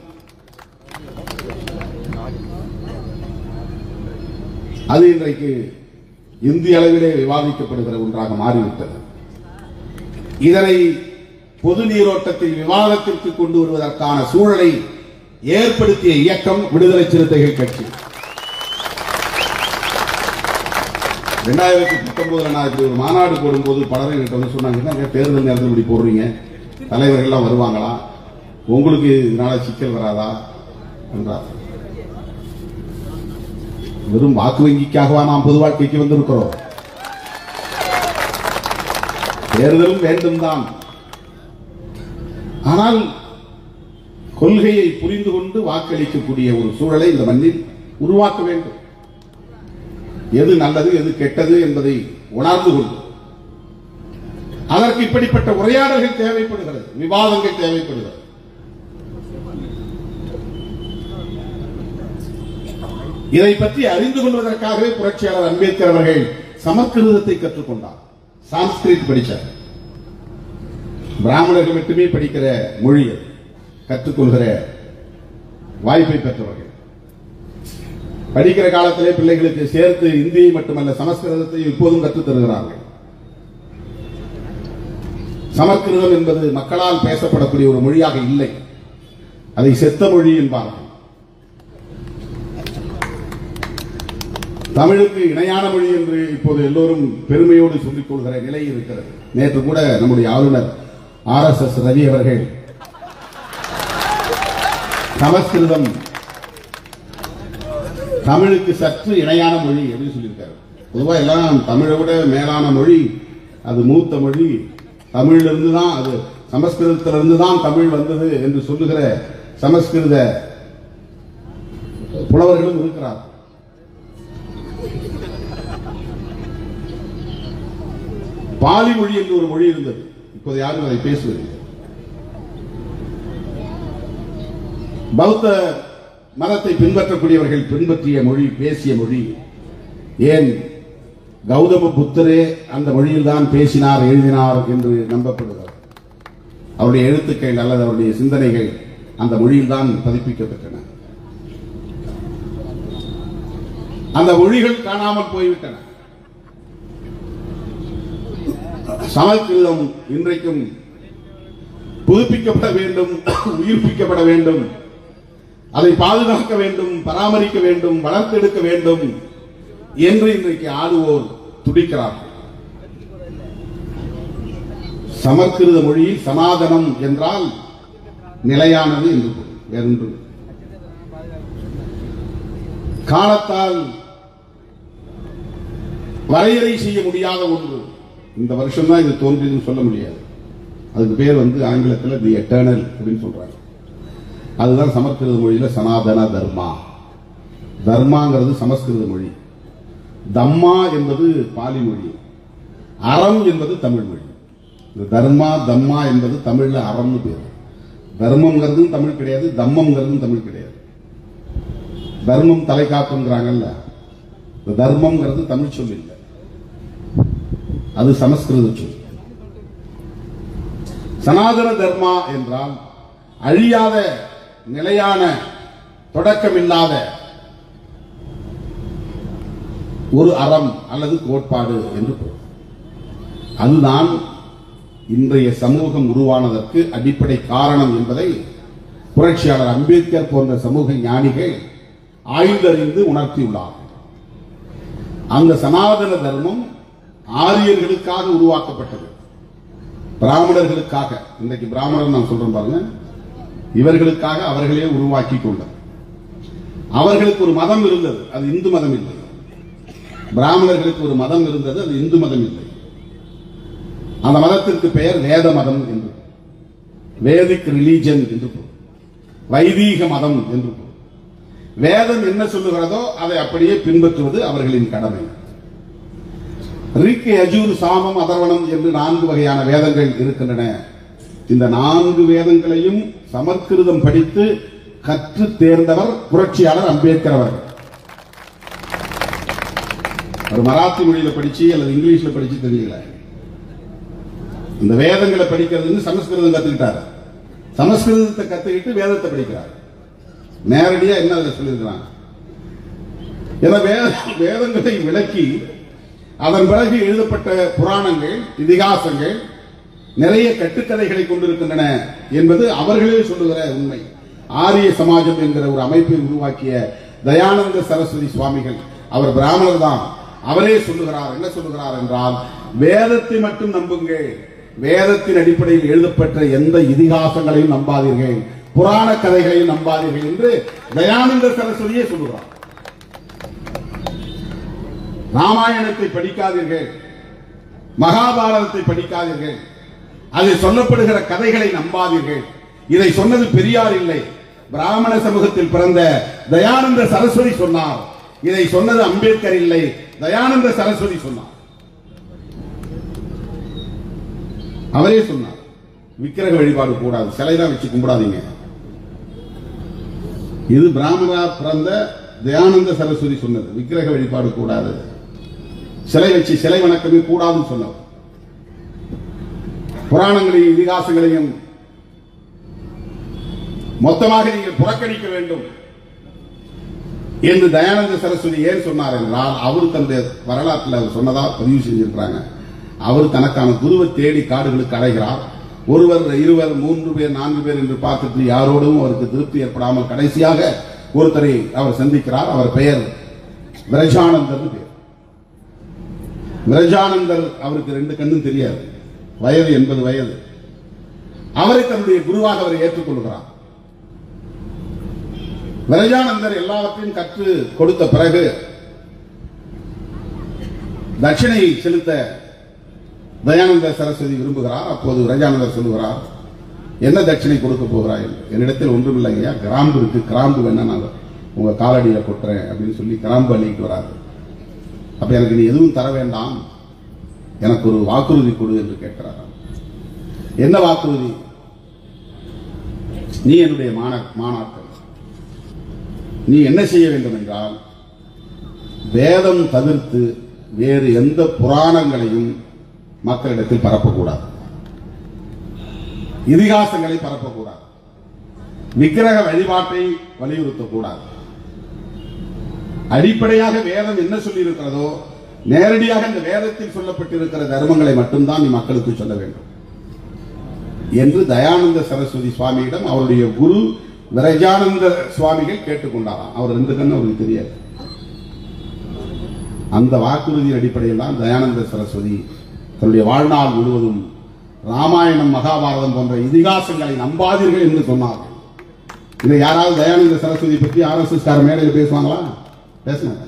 அது இன்றைக்கு இந்திய அளவிலே விவாதிக்கப்படுகிற ஒன்றாக மாறிவிட்டது இதனை பொது நீரோட்டத்தில் விவாதத்திற்கு கொண்டு வருவதற்கான சூழலை ஏற்படுத்திய இயக்கம் விடுதலை சிறுத்தைகள் கட்சி ரெண்டாயிரத்தி பத்தொன்பதுல நான் இப்படி ஒரு மாநாடு போடும்போது பலரும் என்கிட்ட வந்து சொன்னாங்க "என்னங்க தேர்தல் நேரத்தில் இப்படி போடுறீங்க தலைவர்கள்லாம் வருவாங்களா உங்களுக்கு இதனால சிக்கல் வராதா என்றார் வெறும் வாக்கு வங்கிக்காகவா நாம் பொது வாழ்க்கைக்கு வந்திருக்கிறோம் தேர்தலும் வேண்டும் தான் ஆனால் கொள்கையை புரிந்து கொண்டு வாக்களிக்கக்கூடிய ஒரு சூழலை இந்த மண்ணில் உருவாக்க வேண்டும் எது நல்லது எது கெட்டது என்பதை உணர்ந்து கொண்டு அதற்கு இப்படிப்பட்ட உரையாடல்கள் தேவைப்படுகிறது விவாதங்கள் தேவைப்படுகிறது இதை பற்றி அறிந்து கொள்வதற்காகவே புரட்சியாளர் அம்பேத்கர் அவர்கள் சமஸ்கிருதத்தை கற்றுக்கொண்டார் சான்ஸ்கிரிட் படித்தார் பிராமணர்கள் மட்டுமே படிக்கிற மொழி அது. கற்றுக்கொள்கிற வாய்ப்பை பெற்றவர்கள் படிக்கிற காலத்திலே பிள்ளைகளுக்கு சேர்த்து இந்தியை மட்டுமல்ல சமஸ்கிருதத்தை இப்போதும் கற்றுத் தருகிறார்கள் சமஸ்கிருதம் என்பது மக்களால் பேசப்படக்கூடிய ஒரு மொழியாக இல்லை அதை செத்த மொழி என்பார்கள் தமிழுக்கு இணையான மொழி என்று இப்போது எல்லோரும் பெருமையோடு சொல்லிக் கொள்கிற நிலை இருக்கிறது நேற்று கூட நம்முடைய ஆளுநர் ஆர் எஸ் எஸ் ரவி அவர்கள் சமஸ்கிருதம் தமிழுக்கு சற்று இணையான மொழி அப்படின்னு சொல்லியிருக்காரு பொதுவா எல்லாம் தமிழை விட மேலான மொழி அது மூத்த மொழி தமிழிலிருந்து தான் அது சமஸ்கிருதத்திலிருந்து தான் தமிழ் வந்தது என்று சொல்லுகிற சமஸ்கிருத புலவர்களும் இருக்கிறார் பாலி மொழி என்று ஒரு மொழி இருந்தது இப்போது யாரும் அதை பேசுவதில்லை பௌத்த மதத்தை பின்பற்றக்கூடியவர்கள் பின்பற்றிய மொழி பேசிய மொழி ஏன் கௌதம புத்தரே அந்த மொழியில்தான் பேசினார் எழுதினார் என்று நம்பப்படுகிறது அவருடைய எழுத்துக்கள் அல்லது அவருடைய சிந்தனைகள் அந்த மொழியில்தான் பதிப்பிக்கப்பட்டன அந்த மொழிகள் காணாமல் போய்விட்டன சமஸ்கிருதம் இன்றைக்கும் புதுப்பிக்கப்பட வேண்டும் உயிர்ப்பிக்கப்பட வேண்டும் அதை பாதுகாக்க வேண்டும் பராமரிக்க வேண்டும் வளர்த்தெடுக்க வேண்டும் என்று இன்றைக்கு ஆளுவோர் துடிக்கிறார்கள் சமஸ்கிருத மொழியில் சனாதனம் என்றால் நிலையானது என்று பொருள். வேறொன்று காலத்தால் வரையறை செய்ய முடியாத ஒன்று இந்த வருஷம் தான் இது தோன்றியதுன்னு சொல்ல முடியாது அதுக்கு பேர் வந்து ஆங்கிலத்தில் தி எட்டர்னல் அப்படின்னு சொல்றாங்க அதுதான் சமஸ்கிருத மொழியில சனாதன தர்மா தர்மாங்கிறது சமஸ்கிருத மொழி தம்மா என்பது பாலி மொழி அறம் என்பது தமிழ் மொழி இந்த தர்மா தம்மா என்பது தமிழ்ல அறம்னு பேர் தர்மம்ங்கிறதும் தமிழ் கிடையாது தம்மம்ங்கிறதும் தமிழ் கிடையாது தர்மம் தலை காப்புங்கிறாங்கல்ல இந்த தர்மம்ங்கிறது தமிழ் சொல் இல்லை அது சமஸ்கிருத சொல் சனாதன தர்மா என்றால் அழியாத நிலையான தொடக்கமில்லாத ஒரு அறம் அல்லது கோட்பாடு என்று பொருள் அதுதான் இன்றைய சமூகம் உருவானதற்கு அடிப்படை காரணம் என்பதை புரட்சியாளர் அம்பேத்கர் போன்ற சமூக ஞானிகள் ஆய்ந்தறிந்து உணர்த்தியுள்ளார்கள் அந்த சனாதன தர்மம் ஆரியர்களுக்காக உருவாக்கப்பட்டது பிராமணர்களுக்காக இன்றைக்கு பிராமணர் நான் சொல்றேன் பாருங்க இவர்களுக்காக அவர்களே உருவாக்கி கொண்டார் அவர்களுக்கு ஒரு மதம் இருந்தது அது இந்து மதம் இல்லை பிராமணர்களுக்கு ஒரு மதம் இருந்தது அது இந்து மதம் இல்லை அந்த மதத்திற்கு பெயர் வேத மதம் என்று வேதிக் ரிலீஜன் என்று பொருள். வைதீக மதம் என்று பொருள். வேதம் என்ன சொல்லுகிறதோ அதை அப்படியே பின்பற்றுவது அவர்களின் கடமை ரிக் யஜூர் சாமம் அதர்வணம் என்று நான்கு வகையான வேதங்கள் இருக்கின்றன இந்த நான்கு வேதங்களையும் சமஸ்கிருதம் படித்து கற்று தேர்ந்தவர் புரட்சியாளர் அம்பேத்கர் அவர்கள் அவர் மராத்தி மொழியில படிச்சு அல்லது இங்கிலீஷ்ல படிச்சு தெரியல இந்த வேதங்களை படிக்கிறதுன்னு சமஸ்கிருதம் கத்துக்கிட்டாரு சமஸ்கிருதத்தை கத்துக்கிட்டு வேதத்தை படிக்கிறார் நேரடியா என்ன அதுல சொல்லியிருக்கிறாங்க ஏன்னா வேத- வேதங்களை விளக்கி அதன் பிறகு எழுதப்பட்ட புராணங்கள் இதிகாசங்கள் நிறைய கட்டுக்கதைகளை கொண்டிருக்கின்றன என்பது அவர்களே சொல்லுகிற உண்மை ஆரிய சமாஜம் என்கிற ஒரு அமைப்பை உருவாக்கிய தயானந்த சரஸ்வதி சுவாமிகள் அவர் பிராமணர் தான் அவரே சொல்லுகிறார் என்ன சொல்லுகிறார் என்றால் வேதத்தை மட்டும் நம்புங்கள் வேதத்தின் அடிப்படையில் எழுதப்பட்ட எந்த இதிகாசங்களையும் நம்பாதீர்கள் புராண கதைகளையும் நம்பாதீர்கள் என்று தயானந்த சரஸ்வதியே சொல்லுகிறார் ராமாயணத்தை படிக்காதீர்கள் மகாபாரதத்தை படிக்காதீர்கள் அதில் சொல்லப்படுகிற கதைகளை நம்பாதீர்கள் இதை சொன்னது பெரியார் இல்லை பிராமண சமூகத்தில் பிறந்த தயானந்த சரஸ்வதி சொன்னார் இதை சொன்னது அம்பேத்கர் இல்லை தயானந்த சரஸ்வதி சொன்னார் அவரே சொன்னார் விக்கிரக வழிபாடு கூடாது சிலை தான் வச்சு கும்பிடாதீங்க இது பிராமணா பிறந்த தயானந்த சரஸ்வதி சொன்னது விக்கிரக வழிபாடு கூடாது சிலை வச்சு சிலை வணக்கமே கூடாதுன்னு சொன்னவர் புராணங்களையும் இதிகாசங்களையும் மொத்தமாக நீங்கள் புறக்கணிக்க வேண்டும் என்று தயானந்த சரஸ்வதி ஏன் சொன்னார் என்றால் அவர் தன்னுடைய வரலாற்றில் அவர் சொன்னதா பதிவு செஞ்சிருக்கிறாங்க அவர் தனக்கான குருவை தேடி காடுகளுக்கு அடைகிறார் ஒருவர் இருவர் மூன்று பேர் நான்கு பேர் என்று பார்த்துட்டு யாரோடும் அவருக்கு திருப்தி ஏற்படாமல் கடைசியாக ஒருத்தரை அவர் சந்திக்கிறார் அவர் பெயர் விரஜானந்தர் பேர் விரஜானந்தர் அவருக்கு ரெண்டு கண்ணும் தெரியாது வயது எண்பது வயது அவரை தன்னுடைய குருவாக அவர் ஏற்றுக்கொள்கிறார் விரஜானந்தர் எல்லாவற்றையும் கற்று கொடுத்த பிறகு தட்சிணை செலுத்த தயானந்த சரஸ்வதி விரும்புகிறார் அப்போது விரஜானந்தர் சொல்லுகிறார் என்ன தட்சிணை கொடுக்க போகிறாய் என்று. என்னிடத்தில் ஒன்றுமில்லை ஐயா கிராம்பு இருக்கு கிராம்பு வேணா நான் உங்க காலடியில கொட்டுறேன் அப்படின்னு சொல்லி கிராம்பு அள்ளிட்டு வராரு அப்ப எனக்கு நீ எதுவும் தர வேண்டாம் எனக்கு ஒரு வாக்குறுதி கொடு என்று கேட்கிறார் என்ன வாக்குறுதி நீ என்னுடைய மாண மாணாக்கர் நீ என்ன செய்ய வேண்டும் என்றால் வேதம் தவிர்த்து வேறு எந்த புராணங்களையும் மக்களிடத்தில் பரப்பக்கூடாது இதிகாசங்களை பரப்பக்கூடாது விக்கிரக வழிபாட்டை வலியுறுத்தக்கூடாது அடிப்படையாக வேதம் என்ன சொல்லி இருக்கிறதோ நேரடியாக இந்த வேதத்தில் சொல்லப்பட்டிருக்கிற தர்மங்களை மட்டும்தான் நீ மக்களுக்கு சொல்ல வேண்டும் என்று தயானந்த சரஸ்வதி சுவாமியிடம் அவருடைய குரு விரஜானந்த சுவாமிகள் கேட்டுக்கொண்டாராம் அவர் ரெண்டு கண்ணு அவருக்கு தெரியாது அந்த வாக்குறுதியின் அடிப்படையில் தான் தயானந்த சரஸ்வதி தன்னுடைய வாழ்நாள் முழுவதும் ராமாயணம் மகாபாரதம் போன்ற இதிகாசங்களை நம்பாதீர்கள் என்று சொன்னார்கள் இதை யாராவது தயானந்த சரஸ்வதி பற்றி ஆர்எஸ்எஸ் கார மேடையில் பேசுவாங்களா பேசினாங்க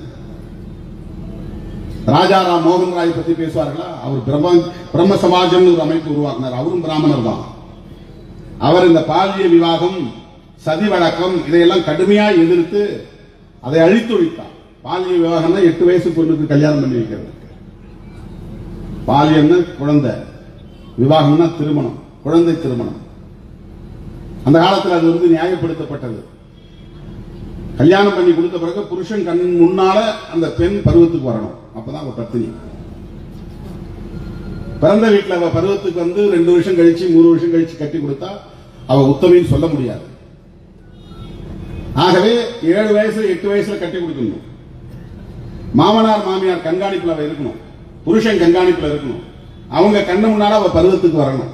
ராஜாராம் மோகன் ராய் பத்தி பேசுவார்களா அவர் பிரம்ம பிரம்ம சமாஜம் ஒரு அமைப்பு உருவாக்கினார் அவரும் பிராமணர் தான் அவர் இந்த பாலிய விவாகம் சதி வழக்கம் இதையெல்லாம் கடுமையா எதிர்த்து அதை அழித்தொழித்தார் பாலிய விவாகம்னா எட்டு வயசு பொண்ணுக்கு கல்யாணம் பண்ணி வைக்கிறது பாலியம்னா குழந்தை விவாகம்னா திருமணம் குழந்தை திருமணம் அந்த காலத்தில் அது வந்து நியாயப்படுத்தப்பட்டது கல்யாணம் பண்ணி கொடுத்த பிறகு புருஷன் கண் முன்னால அந்த பெண் பருவத்துக்கு வரணும் அப்பதான் அவ பத்தினி பிறந்த வீட்டுல அவ பருவத்துக்கு வந்து ரெண்டு வருஷம் கழிச்சு மூணு வருஷம் கழிச்சு கட்டி கொடுத்தா அவ உத்தமின்னு சொல்ல முடியாது ஆகவே ஏழு வயசுல எட்டு வயசுல கட்டி கொடுக்கணும் மாமனார் மாமியார் கண்காணிப்புல அவ இருக்கணும் புருஷன் கண்காணிப்புல இருக்கணும் அவங்க கண்ணு முன்னால அவ பருவத்துக்கு வரணும்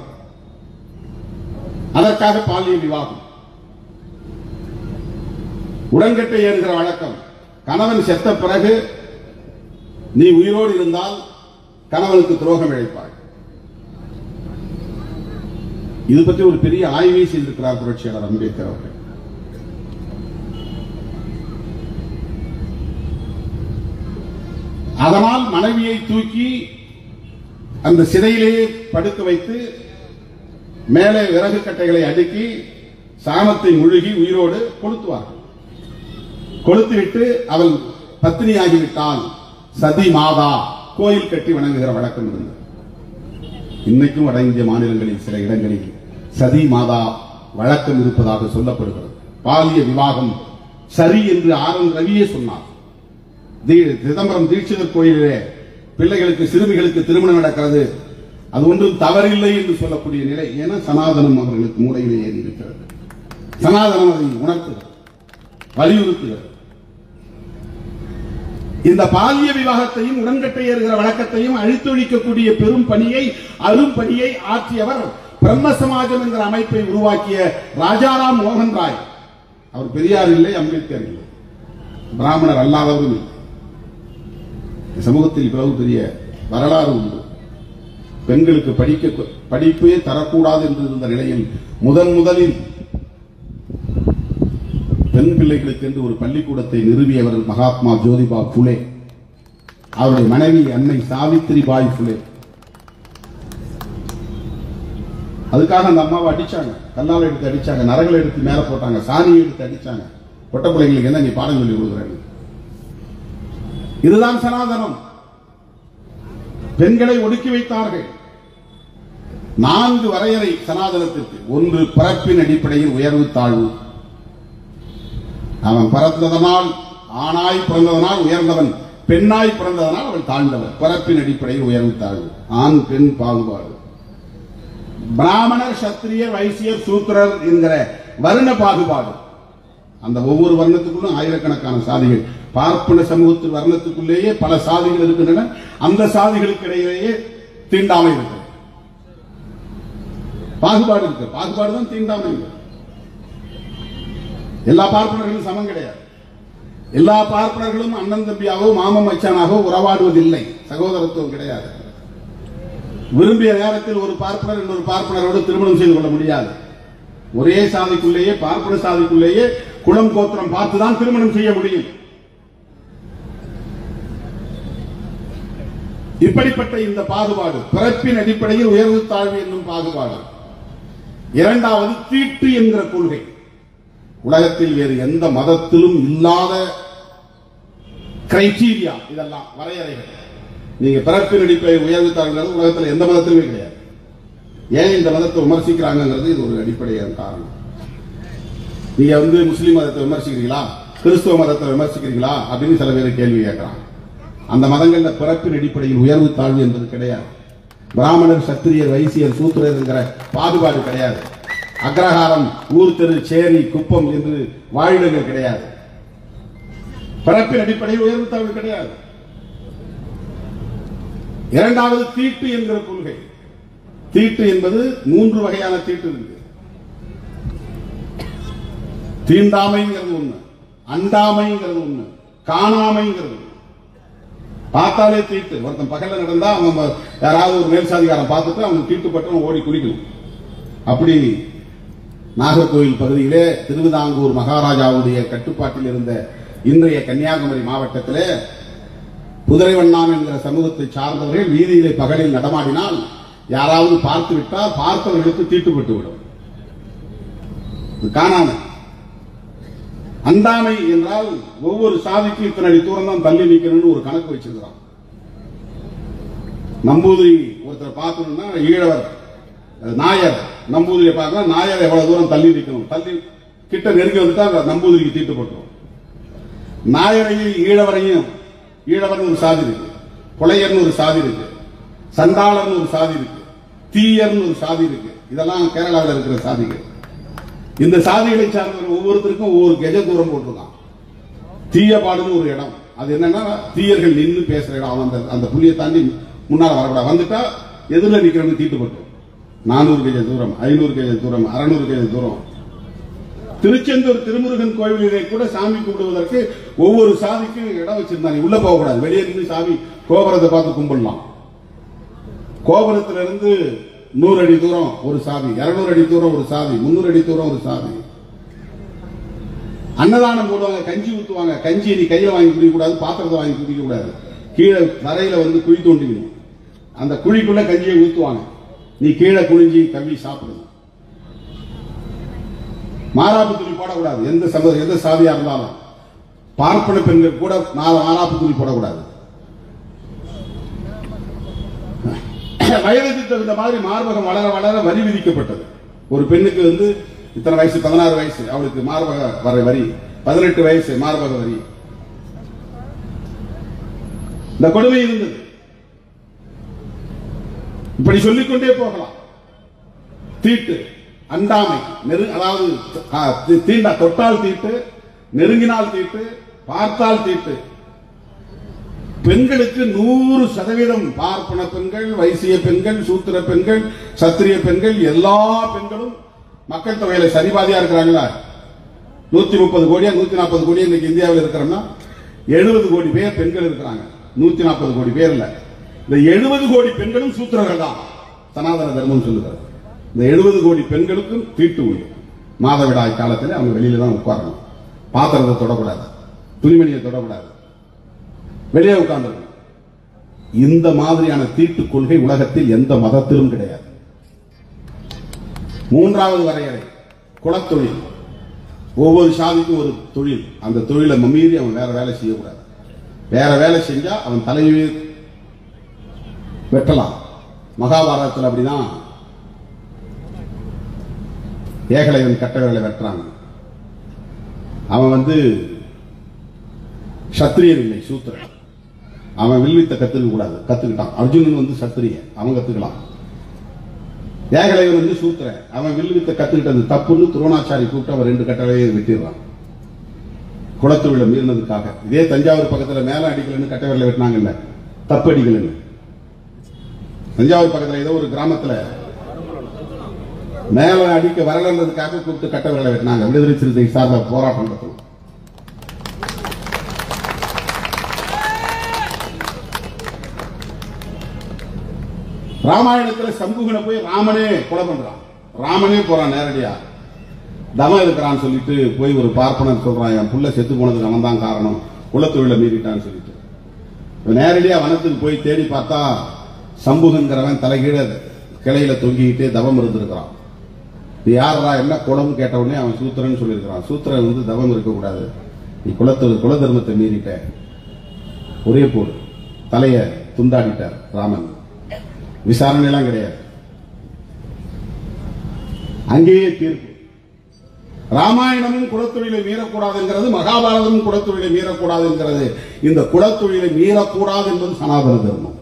அதற்காக பாலியல் விவாகம் உடன்கட்டை ஏறுகிற வழக்கம் கணவன் செத்த பிறகு நீ உயிரோடு இருந்தால் கணவனுக்கு துரோகம் இழைப்பாய் இது பற்றி ஒரு பெரிய ஆய்வை செய்திருக்கிறார் புரட்சியாளர் அம்பேத்கர் அவர்கள் அதனால் மனைவியை தூக்கி அந்த சிறையிலேயே படுக்க வைத்து மேலே விறகு கட்டைகளை அடுக்கி சாணத்தை முழுகி உயிரோடு கொளுத்துவார்கள் கொளுத்துவிட்டு அவள் பத்தினியாகிவிட்டால் சதி மாதா கோயில் கட்டி வணங்குகிற வழக்கம் இருந்தது இன்னைக்கும் வட இந்திய மாநிலங்களில் சில இடங்களில் சதி மாதா வழக்கம் இருப்பதாக சொல்லப்படுகிறது பாலிய விவாகம் சரி என்று ஆர் என் ரவியே சொன்னார் தி- சிதம்பரம் தீட்சிதர் கோயிலிலே பிள்ளைகளுக்கு சிறுமிகளுக்கு திருமணம் நடக்கிறது அது ஒன்றும் தவறில்லை என்று சொல்லக்கூடிய நிலை ஏன்னா சனாதனம் அவர்களுக்கு மூளையிலே ஏறி இருக்கிறது சனாதனம் அதை உணர்த்துகிறது வலியுறுத்துகிறது இந்த பாலிய விவாகத்தையும் உடன்கட்டை ஏறுகிற வழக்கத்தையும் அழித்தொழிக்கக்கூடிய பெரும் பணியை அரும் பணியை ஆற்றியவர் பிரம்ம சமாஜம் என்கிற அமைப்பை உருவாக்கிய ராஜாராம் மோகன் ராய் அவர் பெரியார் இல்லை அம்பேத்கர் இல்லை பிராமணர் அல்லாதவரும் இல்லை இந்த சமூகத்தில் இவ்வளவு பெரிய வரலாறு உண்டு பெண்களுக்கு படிக்க படிப்பே தரக்கூடாது என்று இருந்த நிலையில் முதன் முதலில் பெண் பிள்ளைகளுக்கு என்று ஒரு பள்ளிக்கூடத்தை நிறுவியவர் மகாத்மா ஜோதிபா புலே அவருடைய மனைவி அன்னை சாவித்திரி பாய் புலே அதுக்காக அந்த அம்மாவை அடிச்சாங்க கல்லால எடுத்து அடிச்சாங்க நரகளை எடுத்து மேல போட்டாங்க சாணியை எடுத்து அடிச்சாங்க பொட்ட பிள்ளைங்களுக்கு என்ன நீ பாடம் சொல்லி கொடுக்குறேன்னு இதுதான் சனாதனம் பெண்களை ஒடுக்கி வைத்தார்கள் நான்கு வரையறை சனாதனத்திற்கு ஒன்று பிறப்பின் அடிப்படையில் உயர்வு தாழ்வு அவன் பிறந்ததனால் ஆணாய் பிறந்ததனால் உயர்ந்தவன் பெண்ணாய் பிறந்ததனால் அவன் தாழ்ந்தவன் பிறப்பின் அடிப்படையில் உயர்வு தாழ்வு ஆண் பெண் பாகுபாடு பிராமணர் சத்திரியர் வைசியர் சூத்திரர் என்கிற வர்ண பாகுபாடு அந்த ஒவ்வொரு வர்ணத்துக்குள்ளும் ஆயிரக்கணக்கான சாதிகள் பார்ப்பன சமூகத்து வர்ணத்துக்குள்ளேயே பல சாதிகள் இருக்கின்றன அந்த சாதிகளுக்கு இடையிலேயே தீண்டாமை இருக்கு பாகுபாடு இருக்கு பாகுபாடு தான் தீண்டாமை எல்லா பார்ப்பனர்களும் சமம் கிடையாது எல்லா பார்ப்பனர்களும் அண்ணன் தம்பியாகவோ மாமன் மச்சானாகவோ உறவாடுவதில்லை சகோதரத்துவம் கிடையாது விரும்பிய நேரத்தில் ஒரு பார்ப்பனர் இன்னொரு பார்ப்பனரோடு திருமணம் செய்து கொள்ள முடியாது ஒரே சாதிக்குள்ளேயே பார்ப்பன சாதிக்குள்ளேயே குளம் கோத்திரம் பார்த்துதான் திருமணம் செய்ய முடியும் இப்படிப்பட்ட இந்த பாகுபாடு பிறப்பின் அடிப்படையில் உயர்வு தாழ்வு என்னும் பாகுபாடு இரண்டாவது தீட்டு என்கிற கொள்கை உலகத்தில் வேறு எந்த மதத்திலும் இல்லாத கிரைட்டீரியா இதெல்லாம் வரையறைகள் நீங்க பிறப்பின் அடிப்படையில் உயர்வு தாழ்வுங்கிறது உலகத்தில் எந்த மதத்திலுமே கிடையாது ஏன் இந்த மதத்தை விமர்சிக்கிறாங்கிறது இது ஒரு அடிப்படையான காரணம் நீங்க வந்து முஸ்லீம் மதத்தை விமர்சிக்கிறீங்களா கிறிஸ்துவ மதத்தை விமர்சிக்கிறீங்களா அப்படின்னு சில பேர் கேள்வி கேட்கறாங்க அந்த மதங்கள்ல பிறப்பின் அடிப்படையில் உயர்வு தாழ்வு என்பது கிடையாது பிராமணர் சத்திரியர் வைசியர் சூத்திரர் என்கிற பாகுபாடு கிடையாது அக்ரஹாரம் ஊர் தெரு சேரி குப்பம் என்று வாழிடங்கள் கிடையாது பிறப்பின் அடிப்படையில் உயர்வு தாழ்வு கிடையாது இரண்டாவது தீட்டு என்கிற கொள்கை தீட்டு என்பது மூன்று வகையான தீட்டு இருக்கு தீண்டாமைங்கிறது ஒண்ணு அண்டாமைங்கிறது ஒண்ணு காணாமைங்கிறது ஒண்ணு. பார்த்தாலே தீட்டு ஒருத்தன் பகல்ல நடந்தா அவன் ம- யாராவது ஒரு மேல் சாதிகாரன் பார்த்துட்டு அவன் தீட்டுப்பட்டு ஓடி குளிக்கணும் அப்படி நாகர்கோவில் பகுதியிலே திருவிதாங்கூர் மகாராஜாவுடைய கட்டுப்பாட்டில் இருந்த இன்றைய கன்னியாகுமரி மாவட்டத்திலே குதிரைவண்ணான் என்கிற சமூகத்தை சார்ந்தவர்கள் வீதியிலே பகலில் நடமாடினால் யாராவது பார்த்து விட்டால் பார்த்தவர்களுக்கு தீட்டுப்பட்டு விடும் இது காணாமை அந்தாமை என்றால் ஒவ்வொரு சாதிக்கும் இத்தனை அடி தூரம் தான் தள்ளி நிக்கணும்னு ஒரு கணக்கு வச்சிருக்கிறான் நம்பூதிரி ஒருத்தரை பார்க்கணும்னா ஈழவர் அஹ், நாயர் நம்பூதிரியை பார்க்கலாம் நாயர் எவ்வளவு தூரம் தள்ளி நிக்கணும் தள்ளி கிட்ட நெருங்கி வந்துட்டா அந்த நம்பூதிரிக்கு தீட்டு போட்டுரும் நாயரையும் ஈழவரையும் ஈழவர்னு ஒரு சாதி இருக்கு புலையர்னு ஒரு சாதி இருக்கு சண்டாளர்னு ஒரு சாதி இருக்கு தீயர்னு ஒரு சாதி இருக்கு இதெல்லாம் கேரளாவில் இருக்கிற சாதிகள் இந்த சாதிகளை சார்ந்தவர் ஒவ்வொருத்தருக்கும் ஒவ்வொரு கெஜ தூரம் போட்டிருக்கான் தீயபாடுன்னு ஒரு இடம் அது என்னன்னா தீயர்கள் நின்னு பேசுற இடம் அவன் அந்த அந்த புள்ளியை தாண்டி முன்னால வரக்கூடாது வந்துட்டா எதிரில் நிக்கிறவங்க தீட்டுப்பட்டு நானூறு கெஜ தூரம் ஐநூறு கெஜ தூரம் அறுநூறு கெஜ தூரம் திருச்செந்தூர் திருமுருகன் கோவிலிலே கூட சாமி கும்பிடுவதற்கு ஒவ்வொரு சாதிக்கும் இடம் வச்சிருந்தாங்க உள்ள போகக்கூடாது வெளியே நின்று சாமி கோபுரத்தை பார்த்து கும்பிடலாம் கோபுரத்திலிருந்து நூறு அடி தூரம் ஒரு சாதி இருநூறு அடி தூரம் ஒரு சாதி முன்னூறு அடி தூரம் ஒரு சாதி அன்னதானம் போடுவாங்க கஞ்சி ஊத்துவாங்க கஞ்சி நீ கையில வாங்கி குடிக்க கூடாது பாத்திரத்தை வாங்கி குடிக்க கூடாது கீழே தரையில வந்து குழி தோண்டிக்கணும் அந்த குழிக்குள்ள கஞ்சியை ஊத்துவாங்க நீ கீழே குனிஞ்சி கவ்வி சாப்பிடணும் மாறாப்பு துணி போடக்கூடாது எந்த சம எந்த சாதியா இருந்தாலும் பார்ப்பன பெண்கள் கூட மா- மாறாப்பு துணி போடக்கூடாது வயதுக்கு தகுந்த மாதிரி மார்பகம் வளர வளர வரி விதிக்கப்பட்டது ஒரு பெண்ணுக்கு வந்து இத்தனை வயசு பதினாறு வயசு அவளுக்கு மார்பக வர வரி பதினெட்டு வயசு மார்பக வரி இந்த கொடுமை இருந்தது இப்படி சொல்லிக்கொண்டே போகலாம் தீட்டு அண்டாமை நெரு அதாவது ஆ, தீ- தீண்டா தொட்டால் தீட்டு நெருங்கினால் தீட்டு பார்த்தால் தீட்டு பெண்களுக்கு நூறு சதவீதம் பார்ப்பன பெண்கள் வைசிய பெண்கள் சூத்திர பெண்கள் சத்திரிய பெண்கள் எல்லா பெண்களும் மக்கள் தொகையில சரிபாதியா இருக்கிறாங்களா நூத்தி முப்பது கோடியா நூத்தி நாற்பது கோடியா இன்னைக்கு இந்தியாவில் இருக்கிறோம்னா எழுபது கோடி பேர் பெண்கள் இருக்கிறாங்க நூத்தி நாற்பது கோடி பேர் இல்ல இந்த எழுபது கோடி பெண்களும் சூத்திரர்கள் தான் சனாதன தர்மம் சொல்லுகிறது இந்த எழுபது கோடி பெண்களுக்கும் தீட்டு உண்டு மாதவிடாய் காலத்தில் அவங்க வெளியில தான் உட்காரணும் பாத்திரத்தை தொடக்கூடாது துணிமணியை தொடக்கூடாது வெளியே உட்கார்ந்துருக்கணும் இந்த மாதிரியான தீட்டு கொள்கை உலகத்தில் எந்த மதத்திலும் கிடையாது மூன்றாவது வரையறை குலத்தொழில் ஒவ்வொரு சாதிக்கும் ஒரு தொழில் அந்த தொழிலை மீறி அவன் வேற வேலை செய்யக்கூடாது வேற வேலை செஞ்சா அவன் தலையை வெட்டலாம் மகாபாரதத்தில் அப்படிதான் ஏகலைவன் கட்டவர்களை வெட்டுறாங்க அவன் வந்து சத்திரியன் இல்லை சூத்திரன் அவன் வில்வித்த கத்துக்க கூடாது கத்துக்கிட்டான் அர்ஜுனன் வந்து சத்திரியன் அவன் கத்துக்கலாம் ஏகலைவன் வந்து சூத்திரன் அவன் வில்லு வித்த கத்துக்கிட்டது தப்புன்னு துரோணாச்சாரி கூப்பிட்டு அவன் ரெண்டு கட்டளையை வெட்டிடுறான் குளத்தொழில மீறினதுக்காக இதே தஞ்சாவூர் பக்கத்துல மேல அடிக்கலன்னு கட்டை விரல வெட்டினாங்கல்ல தப்பு அடிக்கலன்னு தஞ்சாவூர் பக்கத்துல ஏதோ ஒரு கிராமத்துல மேல அடிக்க வரலன்றதுக்காக கூப்பிட்டு கட்டை விரல வெட்டினாங்க விடுதலை சிறுத்தை சார்ந்த போராட்டம் நடத்தணும் ராமாயணத்துல சம்புகனை போய் ராமனே கொலை பண்றான் ராமனே போறான் நேரடியா தமம் இருக்கிறான்னு சொல்லிட்டு போய் ஒரு பார்ப்பனர் சொல்றான் என் புள்ள செத்து போனதுக்கு அவன் தான் காரணம் குலத்தொழில மீறிட்டான்னு சொல்லிட்டு இவன் நேரடியா வனத்துக்கு போய் தேடி பார்த்தா சம்புகங்கிறவன் தலைகீழ கிளையில தொங்கிக்கிட்டே தவம் இருந்திருக்கிறான் நீ யாரா என்ன குலம்னு கேட்ட உடனே அவன் சூத்திரன் சொல்லியிருக்கிறான் சூத்திரன் வந்து தவம் இருக்கக்கூடாது நீ குலத்து குல தர்மத்தை மீறிட்ட ஒரே போடு தலைய துண்டாடிட்டார் ராமன் விசாரணை எல்லாம் கிடையாது அங்கேயே தீர்ப்பு ராமாயணமும் குலத்தொழிலை மீறக்கூடாதுங்கிறது மகாபாரதமும் குலத்தொழிலை மீறக்கூடாதுங்கிறது இந்த குலத்தொழிலை மீறக்கூடாது என்பது சனாதன தர்மம்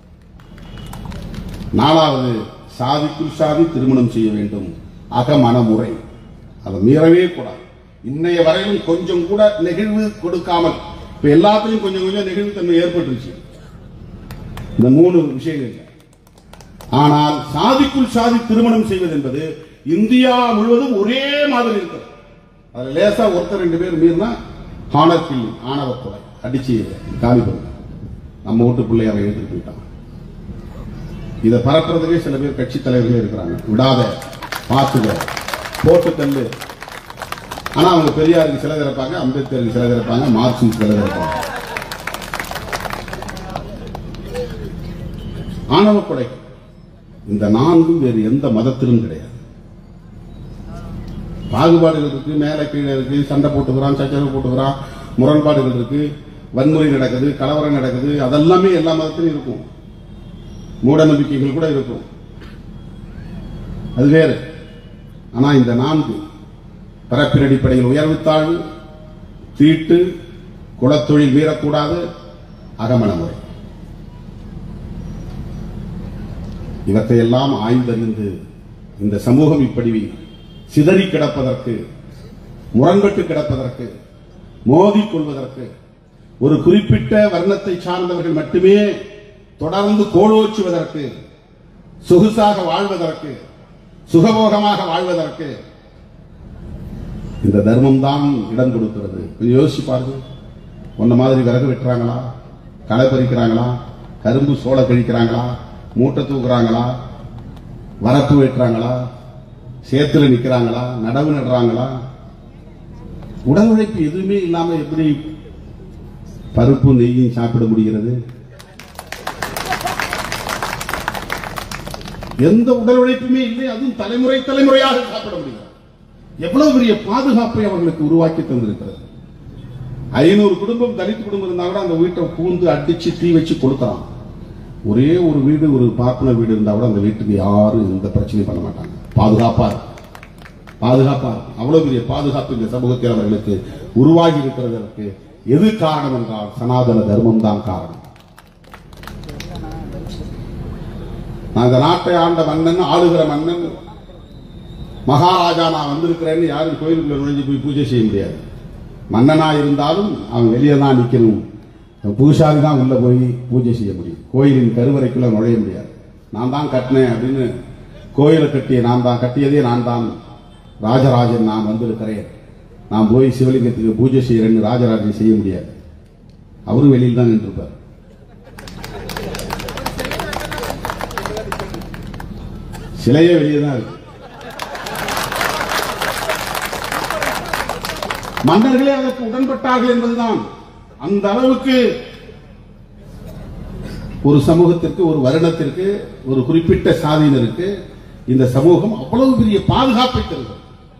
நாலாவது சாதிக்குள் சாதி திருமணம் செய்ய வேண்டும் அகமன முறை அதை மீறவே கூடாது இன்னைய வரையிலும் கொஞ்சம் கூட நெகிழ்வு கொடுக்காமல் இப்ப எல்லாத்துலயும் கொஞ்சம் கொஞ்சம் நெகிழ்வு தன்மை ஏற்பட்டுருச்சு இந்த மூணு விஷயங்கள் ஆனால் சாதிக்குள் சாதி திருமணம் செய்வது என்பது இந்தியா முழுவதும் ஒரே மாதிரி இருக்கிறது அதுல லேசா ஒருத்தர் ரெண்டு பேர் மீறினா ஹானர் கில்லி ஆணவ கொலை அடிச்சு காலி பண்ண நம்ம வீட்டு பிள்ளைய அவன் எடுத்துட்டு போயிட்டான் இதை பரப்புறதுக்கே சில பேர் கட்சி தலைவர்களே இருக்கிறாங்க விடாத பார்த்துக்க போட்டு தள்ளு ஆனா அவங்க பெரியாருக்கு சில திறப்பாங்க அம்பேத்கருக்கு சில திறப்பாங்க மார்க்சிஸ்ட் சில திறப்பாங்க ஆணவ கொலை இந்த நான்கும் வேறு எந்த மதத்திலும் கிடையாது பாகுபாடுகள் இருக்கு மேல கீழே இருக்கு சண்டை போட்டுக்கிறான் சச்சரவு போட்டுக்கிறான் முரண்பாடுகள் இருக்கு வன்முறை நடக்குது கலவரம் நடக்குது அதெல்லாமே எல்லா மதத்திலும் இருக்கும் மூட நம்பிக்கைகள் கூட இருக்கும் அது வேறு ஆனா இந்த நான்கு பரப்பின் அடிப்படையில் உயர்வு தாழ்வு தீட்டு குலத்தொழில் மீறக்கூடாது அகமண முறை இவற்றையெல்லாம் ஆய்ந்தறிந்து இந்த சமூகம் இப்படி சிதறி கிடப்பதற்கு முரண்பட்டு கிடப்பதற்கு மோதிக் கொள்வதற்கு ஒரு குறிப்பிட்ட வர்ணத்தை சார்ந்தவர்கள் மட்டுமே தொடர்ந்து கோலோச்சுவதற்கு சொகுசாக வாழ்வதற்கு சுகபோகமாக வாழ்வதற்கு இந்த தர்மம் தான் இடம் கொடுக்கிறது கொஞ்சம் யோசிச்சு பாருங்க உன்ன மாதிரி விறகு வெட்டுறாங்களா களை பறிக்கிறாங்களா கரும்பு சோள கழிக்கிறாங்களா மூட்டை தூக்குறாங்களா வரப்பு வெட்டுறாங்களா சேத்துல நிக்கிறாங்களா நடவு நடுறாங்களா உடல் உழைப்பு எதுவுமே இல்லாம எப்படி பருப்பு நெய்யும் சாப்பிட முடிகிறது எந்த உடல் உழைப்புமே இல்லை அதுவும் தலைமுறை தலைமுறையாக சாப்பிட முடியும் எவ்வளவு பெரிய பாதுகாப்பை அவர்களுக்கு உருவாக்கி தந்திருக்கிறது ஐநூறு குடும்பம் தலித் குடும்பம் இருந்தா கூட அந்த வீட்டை பூந்து அடிச்சு தீ வச்சு கொடுக்குறான் ஒரே ஒரு வீடு ஒரு பார்ப்பனர் வீடு இருந்தா கூட அந்த வீட்டுக்கு யாரும் எந்த பிரச்சனையும் பண்ண மாட்டாங்க பாதுகாப்பா இருக்கும். பாதுகாப்பா இருக்கும். அவ்வளவு பெரிய பாதுகாப்பு இந்த சமூகத்தில் அவர்களுக்கு உருவாகி இருக்கிறதற்கு எது காரணம் என்றால் சனாதன தர்மம் தான் காரணம் நான் இந்த நாட்டை ஆண்ட மன்னன் ஆளுகிற மன்னன் மகாராஜா நான் வந்திருக்கிறேன்னு யாரும் கோயிலுக்குள்ள நுழைஞ்சு போய் பூஜை செய்ய முடியாது மன்னனா இருந்தாலும் அவன் வெளியே தான் நிக்கணும் பூசாரி தான் உள்ள போய் பூஜை செய்ய முடியும் கோயிலின் கருவறைக்குள்ள நுழைய முடியாது நான் தான் கட்டினேன் அப்படின்னு கோயிலை கட்டிய நான் தான் கட்டியதே நான் தான் ராஜராஜன் நான் வந்திருக்கிறேன் நான் போய் சிவலிங்கத்துக்கு பூஜை செய்யறேன்னு ராஜராஜன் செய்ய முடியாது அவரும் வெளியில் தான் நின்றுப்பார் சிலையே வெளியே தான் இருக்கு மன்னர்களே அதற்கு உடன்பட்டார்கள் என்பதுதான் அந்த அளவுக்கு ஒரு சமூகத்திற்கு ஒரு வருடத்திற்கு ஒரு குறிப்பிட்ட சாதியினருக்கு இந்த சமூகம் அவ்வளவு பெரிய பாதுகாப்பை தருகிறது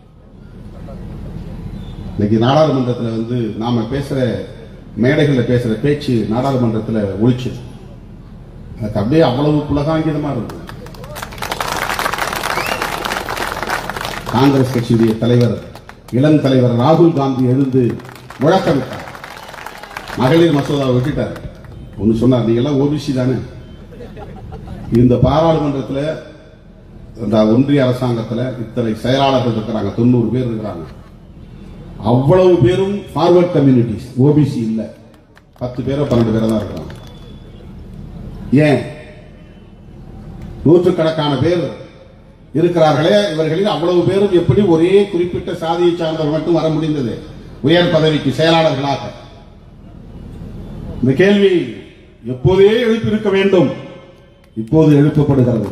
இன்னைக்கு நாடாளுமன்றத்தில் வந்து நாம பேசுற மேடைகளில் பேசுற பேச்சு நாடாளுமன்றத்தில் ஒழிச்சு எனக்கு அப்படியே அவ்வளவு புலகாங்கிதமா இருந்தது காங்கிரஸ் கட்சியுடைய தலைவர் இளம் தலைவர் ராகுல் காந்தி எழுந்து முழக்கமிட்டார் மகளிர் மசோதாவை விட்டுட்டார் ஒன்னு சொன்னார் நீங்க எல்லாம் ஓபிசி தானே இந்த பாராளுமன்றத்தில் இந்த ஒன்றிய அரசாங்கத்துல இத்தனை செயலாளர்கள் இருக்கிறாங்க தொண்ணூறு பேர் இருக்கிறாங்க அவ்வளவு பேரும் ஃபார்வர்ட் கம்யூனிட்டிஸ் ஓபிசி இல்ல பத்து பேரோ பன்னெண்டு பேரோ தான் இருக்கிறாங்க ஏன் நூற்றுக்கணக்கான பேர் இருக்கிறார்களே இவர்களில் அவ்வளவு பேரும் எப்படி ஒரே குறிப்பிட்ட சாதியை சார்ந்தவர் மட்டும் வர முடிந்தது உயர் பதவிக்கு செயலாளர்களாக இந்த கேள்வி எப்போதே எழுப்பியிருக்க வேண்டும் இப்போது எழுப்பப்படுகிறது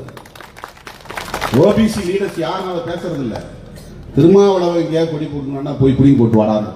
ஓபிசி லீடர்ஸ் யாரும் அதை பேசுறது இல்ல திருமாவளவன் எங்கேயாவது கொடி போட்டுனா போய் புடிங்கி போட்டு வாடாது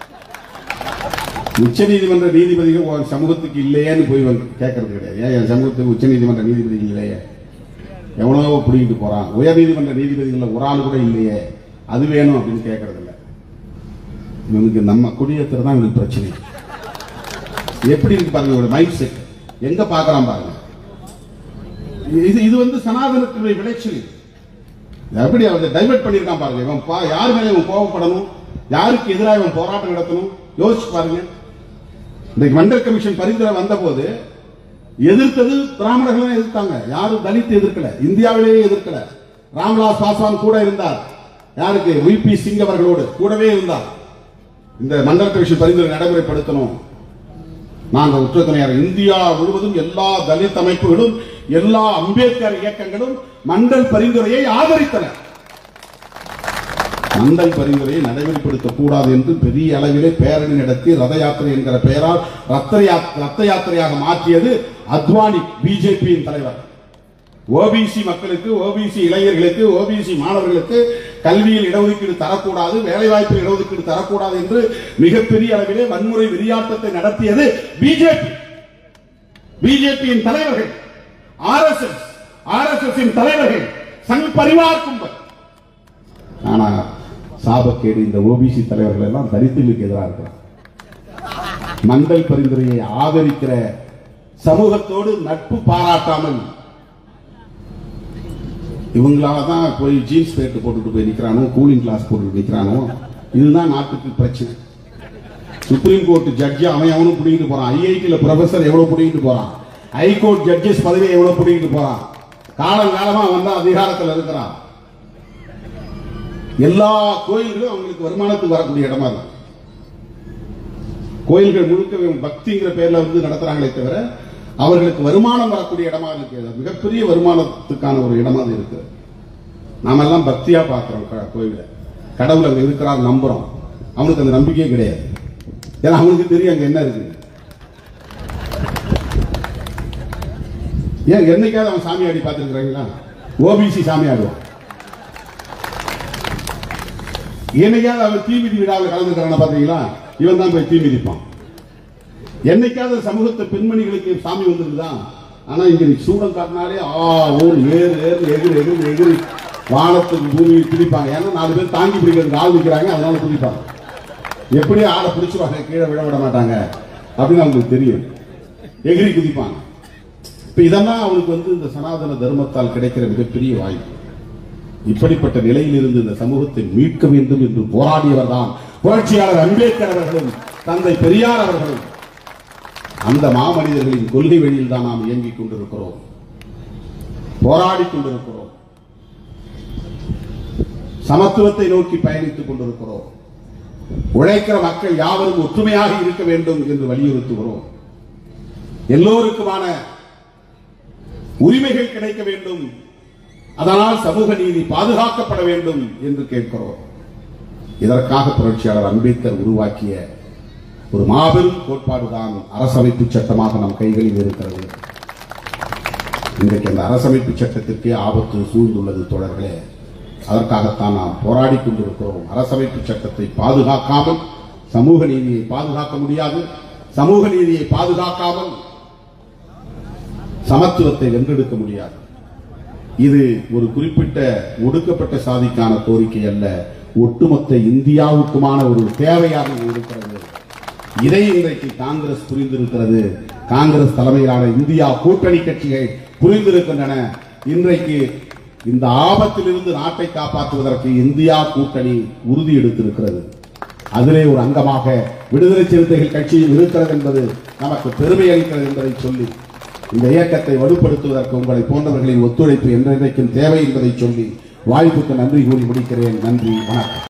உச்ச நீதிமன்ற நீதிபதிகள் உன் சமூகத்துக்கு இல்லையேன்னு போய் வந்து கேட்கறது கிடையாது ஏன் என் சமூகத்துக்கு உச்ச நீதிமன்ற நீதிபதிகள் இல்லையே எவனோ பிடிக்கிட்டு போறான் உயர் நீதிமன்ற நீதிபதிகள் ஒரு ஆள் கூட இல்லையே அது வேணும் அப்படின்னு கேட்கறது இல்ல இவனுக்கு நம்ம குடியேற்றது தான் இவனுக்கு பிரச்சனை எப்படி இருக்கு பாருங்க இவரோட மைண்ட் செட் எங்க பாக்குறான் பாருங்க இது இது வந்து சனாதனத்தினுடைய விளைச்சல் இது. எப்படி அவன் டைவர்ட் பண்ணிருக்கான் பாருங்க இவன் பா- யார் மேல இவன் கோவப்படணும் யாருக்கு எதிராக இவன் போராட்டம் நடத்தணும் யோசிச்சு பாருங்க இன்றைக்கு மண்டல் கமிஷன் பரிந்துரை வந்த போது எதிர்த்தது பிராமணர்கள் தான் எதிர்த்தாங்க யாரும் தலித் எதிர்க்கல இந்தியாவிலேயே எதிர்க்கல ராம்விலாஸ் பாஸ்வான் கூட இருந்தார் யாருக்கு விபி சிங் அவர்களோடு கூடவே இருந்தார் இந்த மண்டல் கமிஷன் பரிந்துரை நடைமுறைப்படுத்தணும் நாங்கள் உற்ற துணையார் இந்தியா முழுவதும் எல்லா தலித் அமைப்புகளும் எல்லா அம்பேத்கர் இயக்கங்களும் மண்டல் பரிந்துரையை ஆதரித்தன மண்டல் பரிந்துரையை நடைமுறைப்படுத்தக் கூடாது என்று பெரிய அளவிலே பேரணி நடத்தி ரத யாத்திரை என்கிற பெயரால் ரத்த யா- ரத்த யாத்திரையாக மாற்றியது அத்வானி பிஜேபியின் தலைவர் ஓபிசி மக்களுக்கு ஓபிசி இளைஞர்களுக்கு ஓபிசி மாணவர்களுக்கு கல்வியில் இடஒதுக்கீடு தரக்கூடாது வேலைவாய்ப்பில் இடஒதுக்கீடு தரக்கூடாது என்று மிகப்பெரிய அளவிலே வன்முறை வெறியாட்டத்தை நடத்தியது பிஜேபி பிஜேபியின் தலைவர்கள் ஆர்எஸ்எஸ் ஆர்எஸ்எஸ் தலைவர்கள் சங் பரிவார் கும்பல் ஆனா சாபக்கேடு இந்த ஓபிசி தலைவர்கள் எல்லாம் தலித்துகளுக்கு எதிராக இருக்கிறார் மண்டல் பரிந்துரையை ஆதரிக்கிற சமூகத்தோடு நட்பு பாராட்டாமல் இவங்களால தான் போய் ஜீன்ஸ் பேண்ட் போட்டுட்டு போய் நிக்கிறானோ கூலிங் கிளாஸ் போட்டுட்டு நிக்கிறானோ இதுதான் நாட்டுக்கு பிரச்சனை சுப்ரீம் கோர்ட் ஜட்ஜி அவன் எவனும் பிடிக்கிட்டு போறான் ஐஐடியில் ப்ரொஃபசர் எவ்வளவு பிடிக்கிட்டு போறான் ஹைகோர்ட் ஜட்ஜஸ் பதவியை எவ்வளவு பிடிக்கிட்டு போறான் காலம் காலமா வந்தா அதிகாரத்தில் இருக்கிறான் எல்லா கோயில்களும் அவங்களுக்கு வருமானத்துக்கு வரக்கூடிய இடமா இருக்கு கோயில்கள் முழுக்க இவங்க பக்திங்கிற பேர்ல வந்து நடத்துறாங்களே தவிர அவர்களுக்கு வருமானம் வரக்கூடிய இடமா இருக்கு அது மிகப்பெரிய வருமானத்துக்கான ஒரு இடமா அது இருக்கு நாம எல்லாம் பக்தியா பார்க்கிறோம் க- கோயில கடவுள் அங்க இருக்கிறார் நம்புறோம் அவனுக்கு அந்த நம்பிக்கையே கிடையாது ஏன்னா அவனுக்கு தெரியும் அங்க என்ன இருக்கு ஏன் என்னைக்காவது அவன் சாமி ஆடி பார்த்துருக்கிறாங்களா ஓபிசி சாமி ஆடுவான் என்னைக்காவது அவன் தீமிதி விழாவில் கலந்துக்கிறான பாத்தீங்களா இவன் தான் போய் தீ மிதிப்பான் என்னைக்காவது சமூகத்து பெண்மணிகளுக்கு சாமி வந்திருக்குதா ஆனா இங்க நீ சூடம் காட்டினாலே ஆ ஊர் ஏறு ஏறு எகிரி எகிரி எகிரி வானத்துக்கு பூமி பிடிப்பாங்க ஏன்னா நாலு பேர் தாங்கி பிடிக்கிறதுக்கு ஆள் நிற்கிறாங்க அதனால பிடிப்பாங்க எப்படியும் ஆளை பிடிச்சிருவாங்க கீழே விழ விட மாட்டாங்க அப்படின்னு அவங்களுக்கு தெரியும் எகிரி குதிப்பாங்க இப்ப இதெல்லாம் அவனுக்கு வந்து இந்த சனாதன தர்மத்தால் கிடைக்கிற மிகப்பெரிய வாய்ப்பு இப்படிப்பட்ட நிலையில் இருந்து இந்த சமூகத்தை மீட்க வேண்டும் என்று போராடியவர் தான் புரட்சியாளர் அம்பேத்கர் அவர்களும் தந்தை பெரியார் அவர்களும் அந்த மாமனிதர்களின் கொள்கை வழியில் தான் நாம் இயங்கிக் கொண்டிருக்கிறோம் போராடிக் கொண்டிருக்கிறோம் சமத்துவத்தை நோக்கி பயணித்துக் கொண்டிருக்கிறோம் உழைக்கிற மக்கள் யாவரும் ஒற்றுமையாக இருக்க வேண்டும் என்று வலியுறுத்துகிறோம் எல்லோருக்குமான உரிமைகள் கிடைக்க வேண்டும் அதனால் சமூக நீதி பாதுகாக்கப்பட வேண்டும் என்று கேட்கிறோம் இதற்காக புரட்சியாளர் அம்பேத்கர் உருவாக்கிய ஒரு மாபெரும் கோட்பாடுதான் அரசமைப்பு சட்டமாக நம் கைகளில் இருக்கிறது இன்றைக்கு அந்த அரசமைப்பு சட்டத்திற்கே ஆபத்து சூழ்ந்துள்ளது தொடர்களே அதற்காகத்தான் நாம் போராடி கொண்டிருக்கிறோம் அரசமைப்பு சட்டத்தை பாதுகாக்காமல் சமூக நீதியை பாதுகாக்க முடியாது சமூக நீதியை பாதுகாக்காமல் சமத்துவத்தை வென்றெடுக்க முடியாது இது ஒரு குறிப்பிட்ட ஒடுக்கப்பட்ட சாதிக்கான கோரிக்கை அல்ல ஒட்டுமொத்த இந்தியாவுக்குமான ஒரு தேவையாக இது இருக்கிறது இதை இன்றைக்கு காங்கிரஸ் புரிந்திருக்கிறது காங்கிரஸ் தலைமையிலான இந்தியா கூட்டணி கட்சிகள் புரிந்திருக்கின்றன இன்றைக்கு இந்த ஆபத்திலிருந்து நாட்டை காப்பாற்றுவதற்கு இந்தியா கூட்டணி உறுதி எடுத்திருக்கிறது அதிலே ஒரு அங்கமாக விடுதலை சிறுத்தைகள் கட்சியும் இருக்கிறது என்பது நமக்கு பெருமை அளிக்கிறது என்பதை சொல்லி இந்த இயக்கத்தை வலுப்படுத்துவதற்கு உங்களை போன்றவர்களின் ஒத்துழைப்பு என்றென்றைக்கும் தேவை என்பதை சொல்லி வாய்ப்புக்கு நன்றி கூறி முடிக்கிறேன் நன்றி வணக்கம்